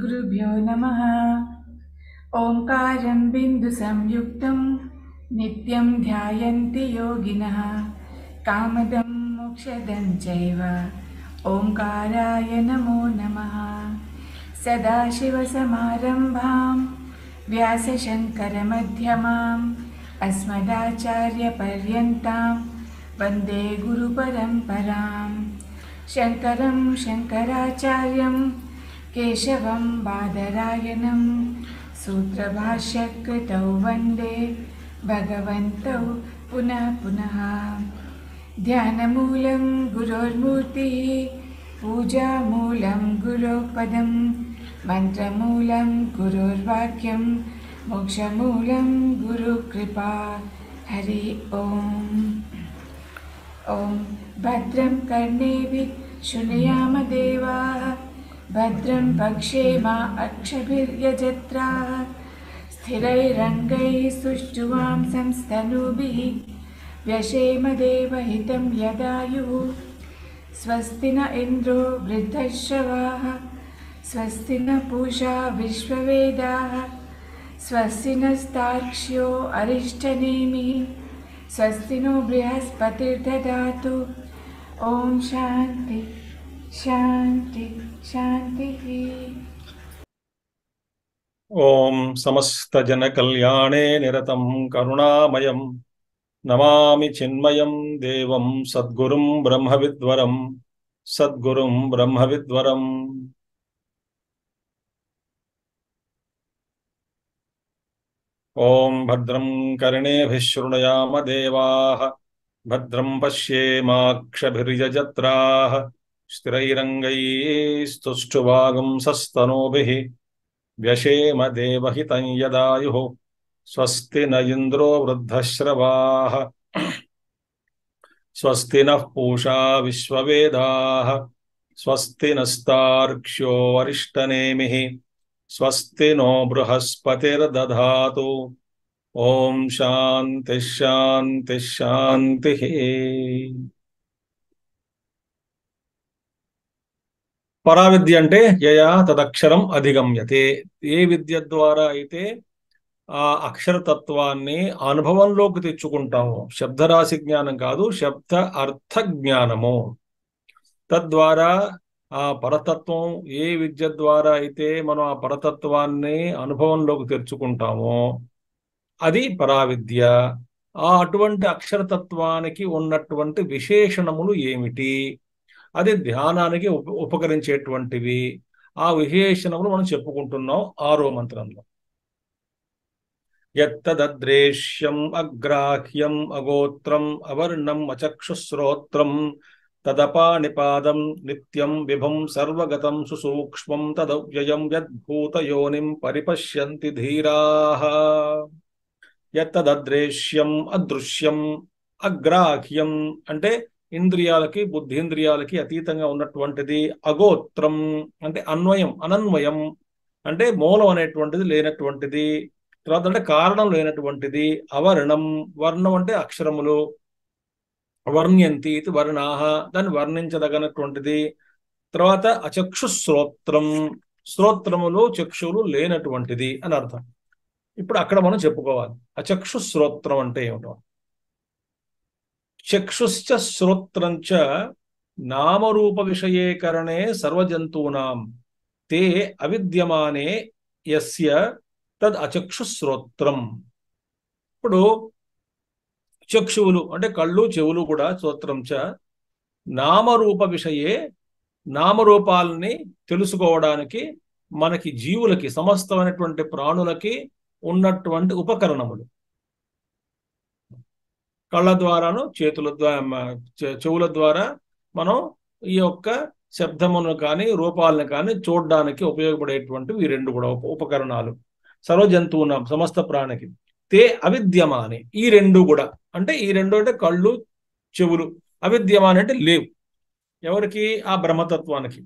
श्रीगुरुभ्यो नमः ओङ्कारं बिन्दुसंयुक्तं नित्यं ध्यायन्ति योगिनः कामदं मोक्षदं चैव ओङ्काराय नमो नमः सदाशिवसमारम्भां व्यासशङ्करमध्यमाम् अस्मदाचार्यपर्यन्तां वन्दे गुरुपरम्पराम् शङ्करं शङ्कराचार्यं केशवं बादरायणं सूत्रभाष्यकृतौ वन्दे भगवन्तौ पुनः पुनः ध्यानमूलं गुरोर्मूर्तिः पूजामूलं गुरोपदं मन्त्रमूलं गुरोर्वाक्यं मोक्षमूलं गुरुकृपा हरि ओम् ॐ भद्रं कर्णेभिः शृणुयाम देवाः भद्रं पक्षेमा अक्षभिर्यजत्राः स्थिरैरङ्गैः सुष्ठुवां संस्तनूभिः व्यशेम देवहितं यदायुः स्वस्ति न इन्द्रो वृद्धश्रवाः स्वस्ति न पूषा विश्ववेदाः स्वस्ति नस्तार्क्ष्यो अरिष्टनेमिः स्वस्ति नो बृहस्पतिर्ददातु ॐ शान्ति शान्ति शान्तिः ॐ समस्तजनकल्याणे निरतं करुणामयं नमामि चिन्मयं देवं सद्गुरुं ब्रह्मविद्वरं सद्गुरुं ब्रह्मविद्वरम् ॐ भद्रं कर्णेभिः शृणुयाम देवाः भद्रं पश्येमाक्षभिर्यजत्राः स्थिरैरङ्गैस्तुष्टुवागुंसस्तनूभिः व्यशेम देवहितं यदायुः स्वस्ति न इन्द्रो वृद्धश्रवाः स्वस्ति नः पूषा विश्ववेदाः स्वस्ति नस्तार्क्ष्यो वरिष्ठनेमिः स्वस्ति नो बृहस्पतिर्दधातु ॐ शान्तिः शान्तिः शान्तिः పరావిద్య అంటే యయా తదక్షరం అధిగమ్యతే ఏ విద్య ద్వారా అయితే ఆ అక్షరతత్వాన్ని అనుభవంలోకి తెచ్చుకుంటాము శబ్దరాశి జ్ఞానం కాదు శబ్ద అర్థ జ్ఞానము తద్వారా ఆ పరతత్వం ఏ విద్య ద్వారా అయితే మనం ఆ పరతత్వాన్ని అనుభవంలోకి తెచ్చుకుంటామో అది పరావిద్య ఆ అటువంటి అక్షరతత్వానికి ఉన్నటువంటి విశేషణములు ఏమిటి అది ధ్యానానికి ఉప ఉపకరించేటువంటివి ఆ విశేషణములు మనం చెప్పుకుంటున్నాం ఆరో మంత్రంలో ఎత్తదద్రేష్యం అగ్రాహ్యం అగోత్రం అవర్ణం అచక్షుశ్రోత్రం తదపానిపాదం నిత్యం విభం సర్వగతం సుసూక్ష్మం తదవ్యయం యద్భూతయోనిం పరిపశ్యంతి ధీరాః ఎత్తదద్రేష్యం అదృశ్యం అగ్రాహ్యం అంటే ఇంద్రియాలకి బుద్ధీంద్రియాలకి అతీతంగా ఉన్నటువంటిది అగోత్రం అంటే అన్వయం అనన్వయం అంటే మూలం అనేటువంటిది లేనటువంటిది తర్వాత అంటే కారణం లేనటువంటిది అవర్ణం వర్ణం అంటే అక్షరములు వర్ణ్యంతి ఇది వర్ణాహ దాన్ని వర్ణించదగినటువంటిది తర్వాత అచక్షు శ్రోత్రం శ్రోత్రములు చక్షులు లేనటువంటిది అని అర్థం ఇప్పుడు అక్కడ మనం చెప్పుకోవాలి అచక్షు శ్రోత్రం అంటే ఏమిటో చక్షుశ్చ శ్రోత్రంచ నామరూప విషయేకరణే సర్వజంతూనాం తే అవిద్యమానే యస్య తద్ అచక్షు శ్రోత్రం ఇప్పుడు చక్షువులు అంటే కళ్ళు చెవులు కూడా శ్రోత్రం చ నామరూప విషయే నామరూపాలని తెలుసుకోవడానికి మనకి జీవులకి సమస్తమైనటువంటి ప్రాణులకి ఉన్నటువంటి ఉపకరణములు కళ్ళ ద్వారాను చేతుల ద్వారా చెవుల ద్వారా మనం ఈ యొక్క శబ్దమును కానీ రూపాలను కానీ చూడడానికి ఉపయోగపడేటువంటివి ఈ రెండు కూడా ఉపకరణాలు సర్వజంతువున సమస్త ప్రాణికి తే అవిద్యమాని ఈ రెండు కూడా అంటే ఈ రెండు అంటే కళ్ళు చెవులు అవిద్యమాని అంటే లేవు ఎవరికి ఆ బ్రహ్మతత్వానికి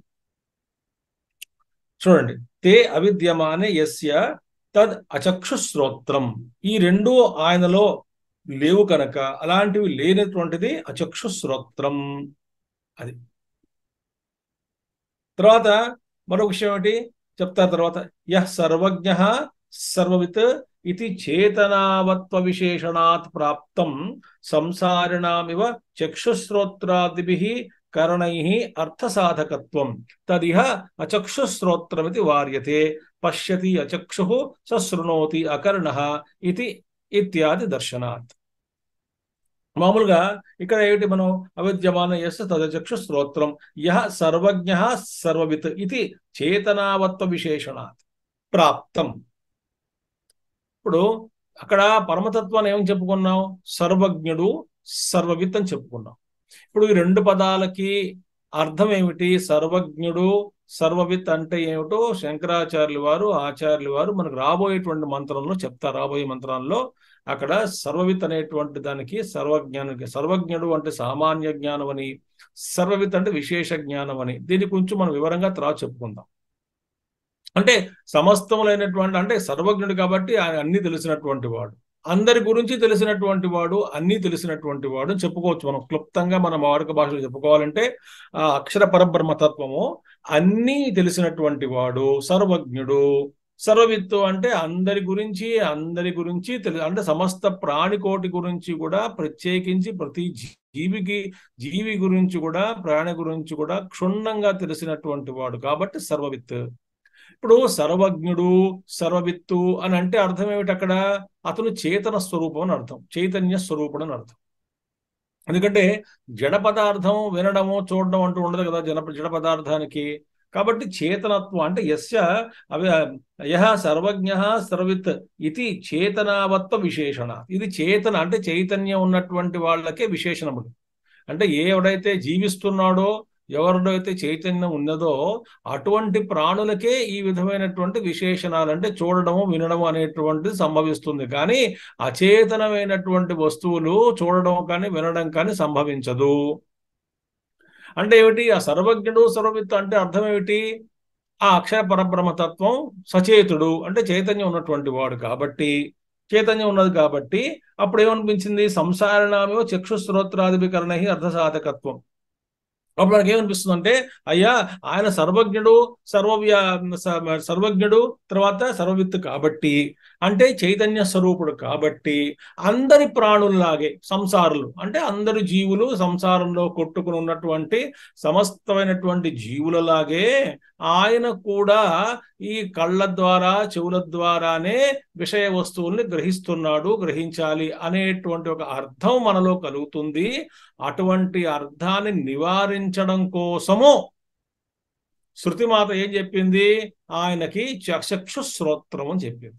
చూడండి తే అవిద్యమానే యస్య తద్ అచక్షు శ్రోత్రం ఈ రెండు ఆయనలో లేవు కనుక అలాంటివి లేనటువంటిది అచక్షు శ్రోత్రం అది తర్వాత మరొక విషయం ఏంటి చెప్తారు తర్వాత యహ్ సర్వజ్ఞ సర్వవిత్ ఇది చేతనావత్వ విశేషణాత్ ప్రాప్తం సంసారిణామివ చక్షుశ్రోత్రాదిభిః కరణైః అర్థసాధకత్వం తదిహ అచక్షుశ్రోత్రమితి వార్యతే పశ్యతి అచక్షుః స శృణోతి అకర్ణః ఇది ఇత్యాది దర్శనాత్ మామూలుగా ఇక్కడ ఏమిటి మనం అవిద్యమాన ఎస్ తదచక్షు శ్రోత్రం యహ సర్వజ్ఞ సర్వవిత్ ఇది చేతనావత్వ విశేషణాత్ ప్రాప్తం ఇప్పుడు అక్కడ పరమతత్వాన్ని ఏమని చెప్పుకున్నాం సర్వజ్ఞుడు సర్వవిత్ అని చెప్పుకున్నాం ఇప్పుడు ఈ రెండు పదాలకి అర్థం ఏమిటి సర్వజ్ఞుడు సర్వవిత్ అంటే ఏమిటో శంకరాచార్యులు వారు ఆచార్యులు వారు మనకు రాబోయేటువంటి మంత్రంలో చెప్తారు రాబోయే మంత్రాల్లో అక్కడ సర్వవిత్ అనేటువంటి దానికి సర్వజ్ఞానికి సర్వజ్ఞుడు అంటే సామాన్య జ్ఞానం అని సర్వవిత్ అంటే విశేష జ్ఞానం అని దీని గురించి మనం వివరంగా తర్వాత చెప్పుకుందాం అంటే సమస్తములైనటువంటి అంటే సర్వజ్ఞుడు కాబట్టి ఆయన అన్ని తెలిసినటువంటి వాడు అందరి గురించి తెలిసినటువంటి వాడు అన్ని తెలిసినటువంటి వాడు అని చెప్పుకోవచ్చు మనం క్లుప్తంగా మన వాడుక భాషలో చెప్పుకోవాలంటే ఆ అక్షర పరబ్రహ్మతత్వము అన్నీ తెలిసినటువంటి వాడు సర్వజ్ఞుడు సర్వవిత్తు అంటే అందరి గురించి అందరి గురించి తెలి అంటే సమస్త ప్రాణికోటి గురించి కూడా ప్రత్యేకించి ప్రతి జీవికి జీవి గురించి కూడా ప్రాణి గురించి కూడా క్షుణ్ణంగా తెలిసినటువంటి వాడు కాబట్టి సర్వవిత్ ఇప్పుడు సర్వజ్ఞుడు సర్వవిత్తు అని అంటే అర్థం ఏమిటి అక్కడ అతను చేతన స్వరూపం అని అర్థం చైతన్య స్వరూపుడు అని అర్థం ఎందుకంటే జడ పదార్థం వినడము చూడడం అంటూ ఉండదు కదా జన జడ పదార్థానికి కాబట్టి చేతనత్వం అంటే యస్య అవి యహ సర్వజ్ఞ సర్విత్ ఇది చేతనావత్వ విశేషణ ఇది చేతన అంటే చైతన్యం ఉన్నటువంటి వాళ్ళకే విశేషణములు అంటే ఏ ఎవడైతే జీవిస్తున్నాడో ఎవరిడైతే చైతన్యం ఉన్నదో అటువంటి ప్రాణులకే ఈ విధమైనటువంటి విశేషణాలు అంటే చూడడము వినడము అనేటువంటిది సంభవిస్తుంది కానీ అచేతనమైనటువంటి వస్తువులు చూడడం కానీ వినడం కానీ సంభవించదు అంటే ఏమిటి ఆ సర్వజ్ఞుడు సర్వవిత్తు అంటే అర్థం ఏమిటి ఆ అక్షర పరబ్రహ్మతత్వం సచేతుడు అంటే చైతన్యం ఉన్నటువంటి వాడు కాబట్టి చైతన్యం ఉన్నది కాబట్టి అప్పుడు ఏమనిపించింది సంసారణామేమో చక్షుశ్రోత్రాదికరణ అర్ధసాధకత్వం అప్పుడు మనకి ఏమనిపిస్తుంది అంటే అయ్యా ఆయన సర్వజ్ఞుడు సర్వవ్య సర్వజ్ఞుడు తర్వాత సర్వవిత్తు కాబట్టి అంటే చైతన్య స్వరూపుడు కాబట్టి అందరి ప్రాణుల్లాగే సంసారులు అంటే అందరి జీవులు సంసారంలో కొట్టుకుని ఉన్నటువంటి సమస్తమైనటువంటి జీవులలాగే ఆయన కూడా ఈ కళ్ళ ద్వారా చెవుల ద్వారానే విషయ వస్తువుల్ని గ్రహిస్తున్నాడు గ్రహించాలి అనేటువంటి ఒక అర్థం మనలో కలుగుతుంది అటువంటి అర్థాన్ని నివారించడం కోసము శృతిమాత ఏం చెప్పింది ఆయనకి చక్షు శ్రోత్రం అని చెప్పింది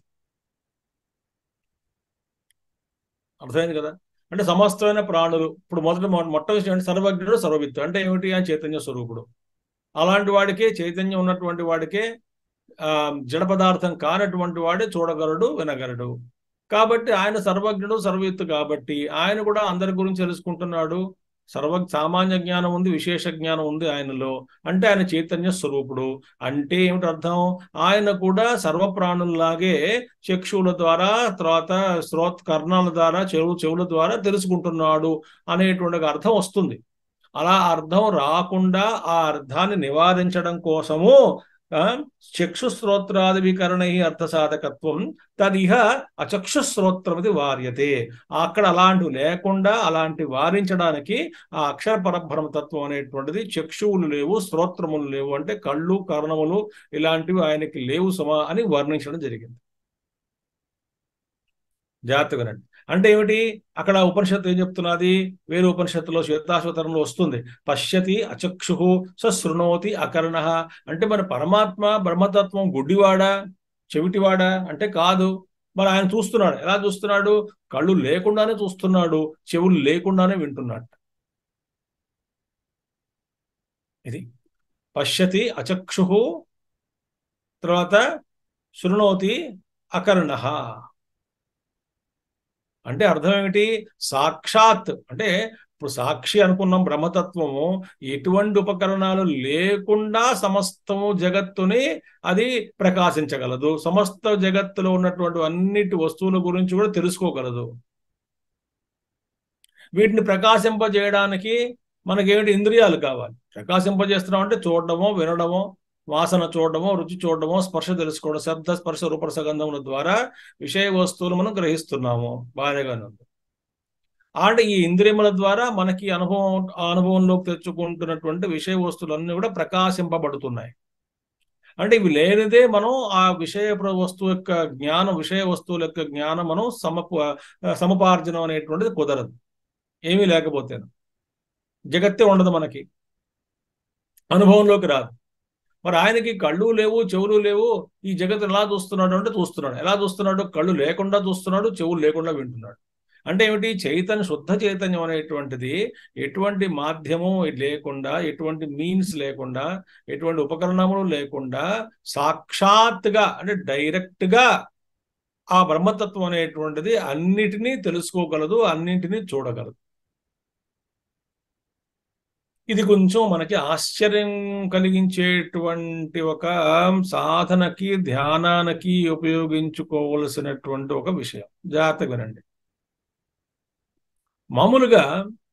అర్థమైంది కదా అంటే సమస్తమైన ప్రాణులు ఇప్పుడు మొదటి మొట్ట విషయం అంటే సర్వజ్ఞుడు సర్వవిత్తు అంటే ఏమిటి ఆయన చైతన్య స్వరూపుడు అలాంటి వాడికే చైతన్యం ఉన్నటువంటి వాడికే ఆ జడ పదార్థం కానటువంటి వాడే చూడగలడు వినగలడు కాబట్టి ఆయన సర్వజ్ఞుడు సర్వయుత్తు కాబట్టి ఆయన కూడా అందరి గురించి తెలుసుకుంటున్నాడు సర్వ సామాన్య జ్ఞానం ఉంది విశేష జ్ఞానం ఉంది ఆయనలో అంటే ఆయన చైతన్య స్వరూపుడు అంటే ఏమిటి అర్థం ఆయన కూడా సర్వప్రాణుల్లాగే చక్షువుల ద్వారా తర్వాత శ్రోత్ కర్ణాల ద్వారా చెవు చెవుల ద్వారా తెలుసుకుంటున్నాడు అనేటువంటి అర్థం వస్తుంది అలా అర్థం రాకుండా ఆ అర్థాన్ని నివారించడం కోసము చక్షుశ్రోత్రాదికరణ అర్థసాధకత్వం తదిహ అచక్షుశ్రోత్రమది వార్యతే అక్కడ అలాంటివి లేకుండా అలాంటి వారించడానికి ఆ అక్షర పరబ్రహ్మతత్వం అనేటువంటిది చక్షువులు లేవు శ్రోత్రములు లేవు అంటే కళ్ళు కర్ణములు ఇలాంటివి ఆయనకి లేవు సుమా అని వర్ణించడం జరిగింది జాగ్రత్త వినండి అంటే ఏమిటి అక్కడ ఉపనిషత్తు ఏం చెప్తున్నది వేరే ఉపనిషత్తులో శ్వేతాశ్వతరంలో వస్తుంది పశ్యతి అచక్షు సశృణోతి అకర్ణ అంటే మన పరమాత్మ బ్రహ్మతత్వం గుడ్డివాడా చెవిటివాడా అంటే కాదు మరి ఆయన చూస్తున్నాడు ఎలా చూస్తున్నాడు కళ్ళు లేకుండానే చూస్తున్నాడు చెవులు లేకుండానే వింటున్నాడు ఇది పశ్యతి అచక్షు తర్వాత శృణోతి అకర్ణ అంటే అర్థం ఏమిటి సాక్షాత్ అంటే ఇప్పుడు సాక్షి అనుకున్నాం బ్రహ్మతత్వము ఎటువంటి ఉపకరణాలు లేకుండా సమస్తము జగత్తుని అది ప్రకాశించగలదు సమస్త జగత్తులో ఉన్నటువంటి అన్నిటి వస్తువుల గురించి కూడా తెలుసుకోగలదు వీటిని ప్రకాశింపజేయడానికి మనకేమిటి ఇంద్రియాలు కావాలి ప్రకాశింపజేస్తున్నాం అంటే చూడడమో వినడమో వాసన చూడడమో రుచి చూడడమో స్పర్శ తెలుసుకోవడం శబ్ద స్పర్శ రూపరస గంధముల ద్వారా విషయ వస్తువులు మనం గ్రహిస్తున్నాము బాగానే ఉంది అంటే ఈ ఇంద్రియముల ద్వారా మనకి అనుభవం ఆ అనుభవంలోకి తెచ్చుకుంటున్నటువంటి విషయ వస్తువులన్నీ కూడా ప్రకాశింపబడుతున్నాయి అంటే ఇవి లేనిదే మనం ఆ విషయ ప్ర- వస్తువు యొక్క జ్ఞానం విషయ వస్తువుల యొక్క జ్ఞానం మనం సమప సమపార్జనం అనేటువంటిది కుదరదు ఏమీ లేకపోతే జగత్తే ఉండదు మనకి అనుభవంలోకి రాదు మరి ఆయనకి కళ్ళు లేవు చెవులు లేవు ఈ జగత్తు ఎలా చూస్తున్నాడు అంటే చూస్తున్నాడు ఎలా చూస్తున్నాడు కళ్ళు లేకుండా చూస్తున్నాడు చెవులు లేకుండా వింటున్నాడు అంటే ఏమిటి చైతన్య శుద్ధ చైతన్యం అనేటువంటిది ఎటువంటి మాధ్యమం లేకుండా ఎటువంటి మీన్స్ లేకుండా ఎటువంటి ఉపకరణములు లేకుండా సాక్షాత్తుగా అంటే డైరెక్ట్ గా ఆ బ్రహ్మతత్వం అనేటువంటిది అన్నిటినీ తెలుసుకోగలదు అన్నింటినీ చూడగలదు ఇది కొంచెం మనకి ఆశ్చర్యం కలిగించేటువంటి ఒక సాధనకి ధ్యానానికి ఉపయోగించుకోవలసినటువంటి ఒక విషయం జాగ్రత్తగా వినండి మామూలుగా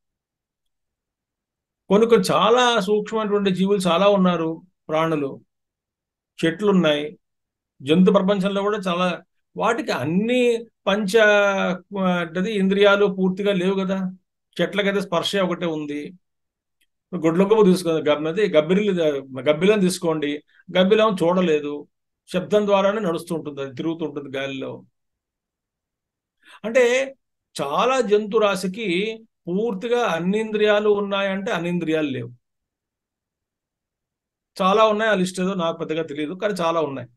కొన్ని కొన్ని చాలా సూక్ష్మమైనటువంటి జీవులు చాలా ఉన్నారు ప్రాణులు చెట్లు ఉన్నాయి జంతు ప్రపంచంలో కూడా చాలా వాటికి అన్ని పంచ అంటే ఇంద్రియాలు పూర్తిగా లేవు కదా చెట్లకైతే స్పర్శ ఒకటే ఉంది గొడ్లకొమ్మ తీసుకోండి గబ్బది గబ్బిలి గబ్బిలం తీసుకోండి గబ్బిలం చూడలేదు శబ్దం ద్వారానే నడుస్తూ ఉంటుంది అది తిరుగుతూ ఉంటుంది గాలిలో అంటే చాలా జంతు రాశికి పూర్తిగా అన్ని ఇంద్రియాలు ఉన్నాయంటే అన్ని ఇంద్రియాలు లేవు చాలా ఉన్నాయి ఆ లిస్ట్ ఏదో నాకు పెద్దగా తెలియదు కానీ చాలా ఉన్నాయి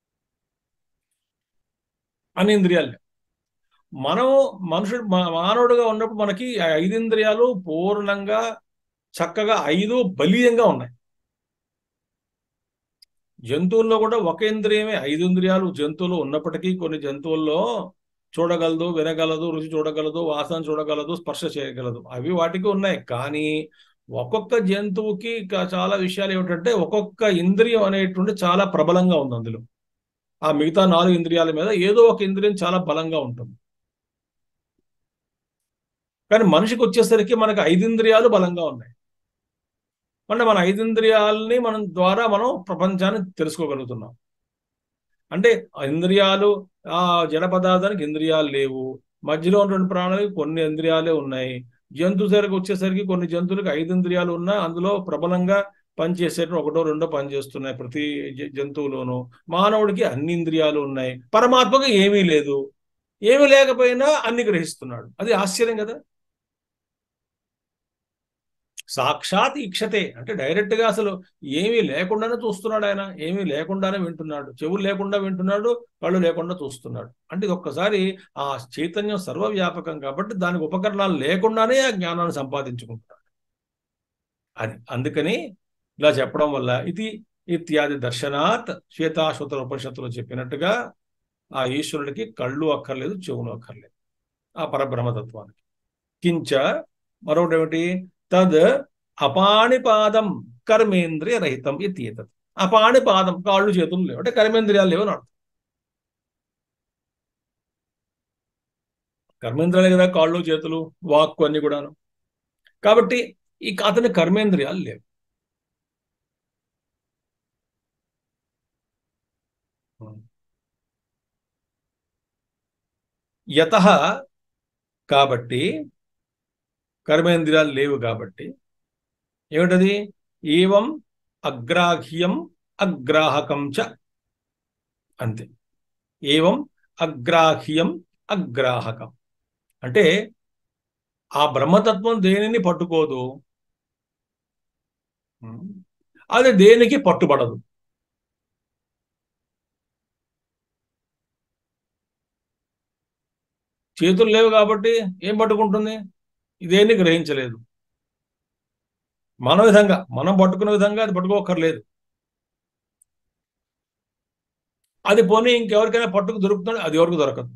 అన్ని ఇంద్రియాలు లేవు మనం మనుషుడు మా- మానవుడుగా ఉన్నప్పుడు మనకి ఆ ఐదు ఇంద్రియాలు పూర్ణంగా చక్కగా ఐదు బలీయంగా ఉన్నాయి జంతువుల్లో కూడా ఒక ఇంద్రియమే ఐదు ఇంద్రియాలు జంతువులు ఉన్నప్పటికీ కొన్ని జంతువుల్లో చూడగలదు వినగలదు రుచి చూడగలదు వాసన చూడగలదు స్పర్శ చేయగలదు అవి వాటికి ఉన్నాయి కానీ ఒక్కొక్క జంతువుకి క- చాలా విషయాలు ఏమిటంటే ఒక్కొక్క ఇంద్రియం అనేటువంటి చాలా ప్రబలంగా ఉంది అందులో ఆ మిగతా నాలుగు ఇంద్రియాల మీద ఏదో ఒక ఇంద్రియం చాలా బలంగా ఉంటుంది కానీ మనిషికి వచ్చేసరికి మనకు ఐదు ఇంద్రియాలు బలంగా ఉన్నాయి అంటే మన ఐదు ఇంద్రియాలని మనం ద్వారా మనం ప్రపంచాన్ని తెలుసుకోగలుగుతున్నాం అంటే ఆ ఇంద్రియాలు ఆ జడ పదార్థానికి ఇంద్రియాలు లేవు మధ్యలో ఉన్నటువంటి ప్రాణులకి కొన్ని ఇంద్రియాలే ఉన్నాయి జంతు సరికి వచ్చేసరికి కొన్ని జంతువులకు ఐదు ఇంద్రియాలు ఉన్నా అందులో ప్రబలంగా పనిచేసేట ఒకటో రెండో పనిచేస్తున్నాయి ప్రతి జ- జంతువులోనూ మానవుడికి అన్ని ఇంద్రియాలు ఉన్నాయి పరమాత్మకు ఏమీ లేదు ఏమీ లేకపోయినా అన్ని గ్రహిస్తున్నాడు అది ఆశ్చర్యం కదా సాక్షాత్ ఇక్షతే అంటే డైరెక్ట్ గా అసలు ఏమీ లేకుండానే చూస్తున్నాడు ఆయన ఏమీ లేకుండానే వింటున్నాడు చెవులు లేకుండా వింటున్నాడు కళ్ళు లేకుండా చూస్తున్నాడు అంటే ఇది ఒక్కసారి ఆ చైతన్యం సర్వవ్యాపకం కాబట్టి దానికి ఉపకరణాలు లేకుండానే ఆ జ్ఞానాన్ని సంపాదించుకుంటున్నాడు అది అందుకని ఇలా చెప్పడం వల్ల ఇది ఇత్యాది దర్శనాత్ శ్వేతాశ్వత ఉపనిషత్తులో చెప్పినట్టుగా ఆ ఈశ్వరుడికి కళ్ళు అక్కర్లేదు చెవులు అక్కర్లేదు ఆ పరబ్రహ్మతత్వానికి కించ మరొకటి ఏమిటి తద్ అపాణిపాదం కర్మేంద్రియ రహితం ఇత్యేతత్ అపాణిపాదం కాళ్ళు చేతులు లేవు అంటే కర్మేంద్రియాలు లేవు అని అర్థం కర్మేంద్రియాలే కదా కాళ్ళు చేతులు వాక్కు అన్ని కూడాను కాబట్టి ఈ అతని కర్మేంద్రియాలు లేవు యత కాబట్టి కర్మేంద్రియాలు లేవు కాబట్టి ఏమిటది ఏవం అగ్రాహ్యం అగ్రాహకం చ అంతే ఏవం అగ్రాహ్యం అగ్రాహకం అంటే ఆ బ్రహ్మతత్వం దేనిని పట్టుకోదు అది దేనికి పట్టుబడదు చేతులు లేవు కాబట్టి ఏం పట్టుకుంటుంది ఇదేన్ని గ్రహించలేదు మన విధంగా మనం పట్టుకునే విధంగా అది పట్టుకోకర్లేదు అది పోనీ ఇంకెవరికైనా పట్టుకు దొరుకుతుంది అది ఎవరికి దొరకదు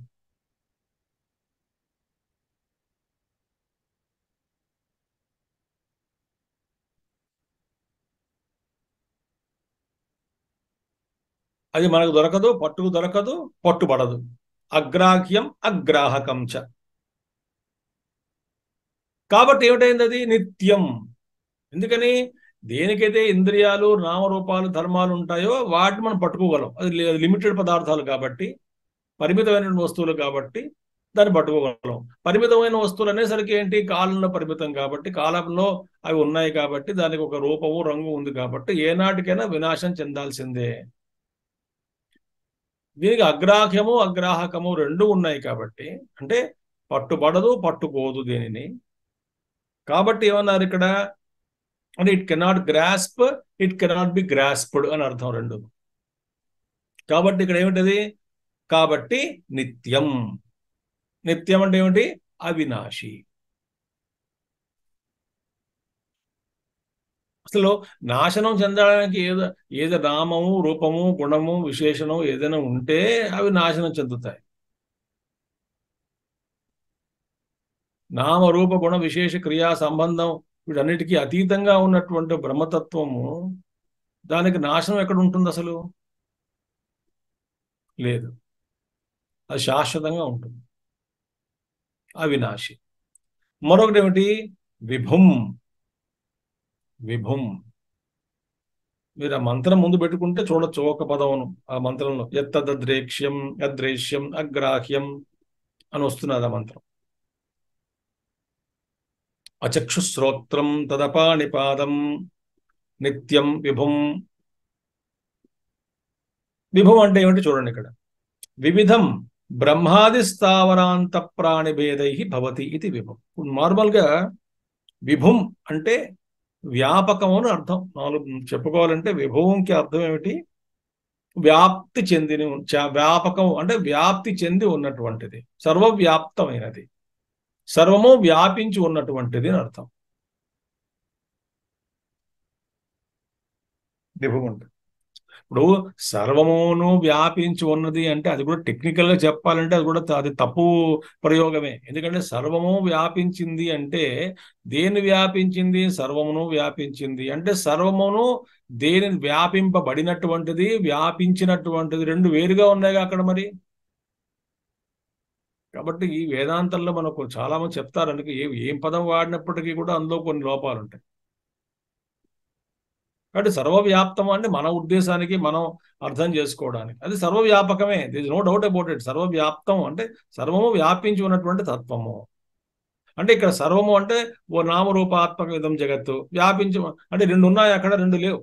అది మనకు దొరకదు పట్టుకు దొరకదు పట్టుబడదు అగ్రాహ్యం అగ్రాహకం చ కాబట్టి ఏమిటైంది అది నిత్యం ఎందుకని దేనికైతే ఇంద్రియాలు నామరూపాలు ధర్మాలు ఉంటాయో వాటిని మనం పట్టుకోగలం అది లిమిటెడ్ పదార్థాలు కాబట్టి పరిమితమైన వస్తువులు కాబట్టి దాన్ని పట్టుకోగలం పరిమితమైన వస్తువులు అనేసరికి ఏంటి కాలంలో పరిమితం కాబట్టి కాలంలో అవి ఉన్నాయి కాబట్టి దానికి ఒక రూపము రంగు ఉంది కాబట్టి ఏనాటికైనా వినాశం చెందాల్సిందే దీనికి అగ్రాహ్యము అగ్రాహకము రెండు ఉన్నాయి కాబట్టి అంటే పట్టుబడదు పట్టుకోదు దీనిని కాబట్టి ఏమన్నారు ఇక్కడ అంటే it cannot grasp it cannot be grasped అని అర్థం రెండు కాబట్టి ఇక్కడ ఏమిటది కాబట్టి నిత్యం నిత్యం అంటే ఏమిటి అవినాశి అసలు నాశనం చెందడానికి ఏదో ఏదో నామము రూపము గుణము విశేషణం ఏదైనా ఉంటే అవి నాశనం చెందుతాయి నామ రూప గుణ విశేష క్రియా సంబంధం వీటన్నిటికీ అతీతంగా ఉన్నటువంటి బ్రహ్మతత్వము దానికి నాశనం ఎక్కడ ఉంటుంది అసలు లేదు అది శాశ్వతంగా ఉంటుంది అవినాశి మరొకటి ఏమిటి విభుం విభుం మీరు ఆ మంత్రం ముందు పెట్టుకుంటే చూడొచ్చు ఒక పదమును ఆ మంత్రంలో ఎత్తద్రేక్ష్యం అద్రేష్యం అగ్రాహ్యం అని వస్తున్నది ఆ మంత్రం అచక్షుశ్రోత్రం తదపాణిపాదం నిత్యం విభుం విభుం అంటే ఏమిటి చూడండి ఇక్కడ వివిధం బ్రహ్మాది స్థావరాంత ప్రాణిభేదై భవతి ఇది విభుం నార్మల్గా విభుం అంటే వ్యాపకము అని అర్థం నాలుగు చెప్పుకోవాలంటే విభవంకి అర్థం ఏమిటి వ్యాప్తి చెందిన వ్యాపకం అంటే వ్యాప్తి చెంది ఉన్నటువంటిది సర్వవ్యాప్తమైనది సర్వము వ్యాపించి ఉన్నటువంటిది అని అర్థం విభవం అంటే ఇప్పుడు సర్వమును వ్యాపించి ఉన్నది అంటే అది కూడా టెక్నికల్ గా చెప్పాలంటే అది కూడా అది తప్పు ప్రయోగమే ఎందుకంటే సర్వము వ్యాపించింది అంటే దేని వ్యాపించింది సర్వమును వ్యాపించింది అంటే సర్వమును దేని వ్యాపింపబడినటువంటిది వ్యాపించినటువంటిది రెండు వేరుగా ఉన్నాయి అక్కడ మరి కాబట్టి ఈ వేదాంతంలో మనకు చాలా మంది చెప్తారు అందుకే ఏం పదం వాడినప్పటికీ కూడా అందులో కొన్ని లోపాలు ఉంటాయి కాబట్టి సర్వవ్యాప్తం అంటే మన ఉద్దేశానికి మనం అర్థం చేసుకోవడానికి అది సర్వవ్యాపకమే this no doubt about it సర్వవ్యాప్తం అంటే సర్వము వ్యాపించి ఉన్నటువంటి తత్వము అంటే ఇక్కడ సర్వము అంటే ఓ నామరూపాత్మక విధం జగత్తు వ్యాపించి అంటే రెండు ఉన్నాయి అక్కడ రెండు లేవు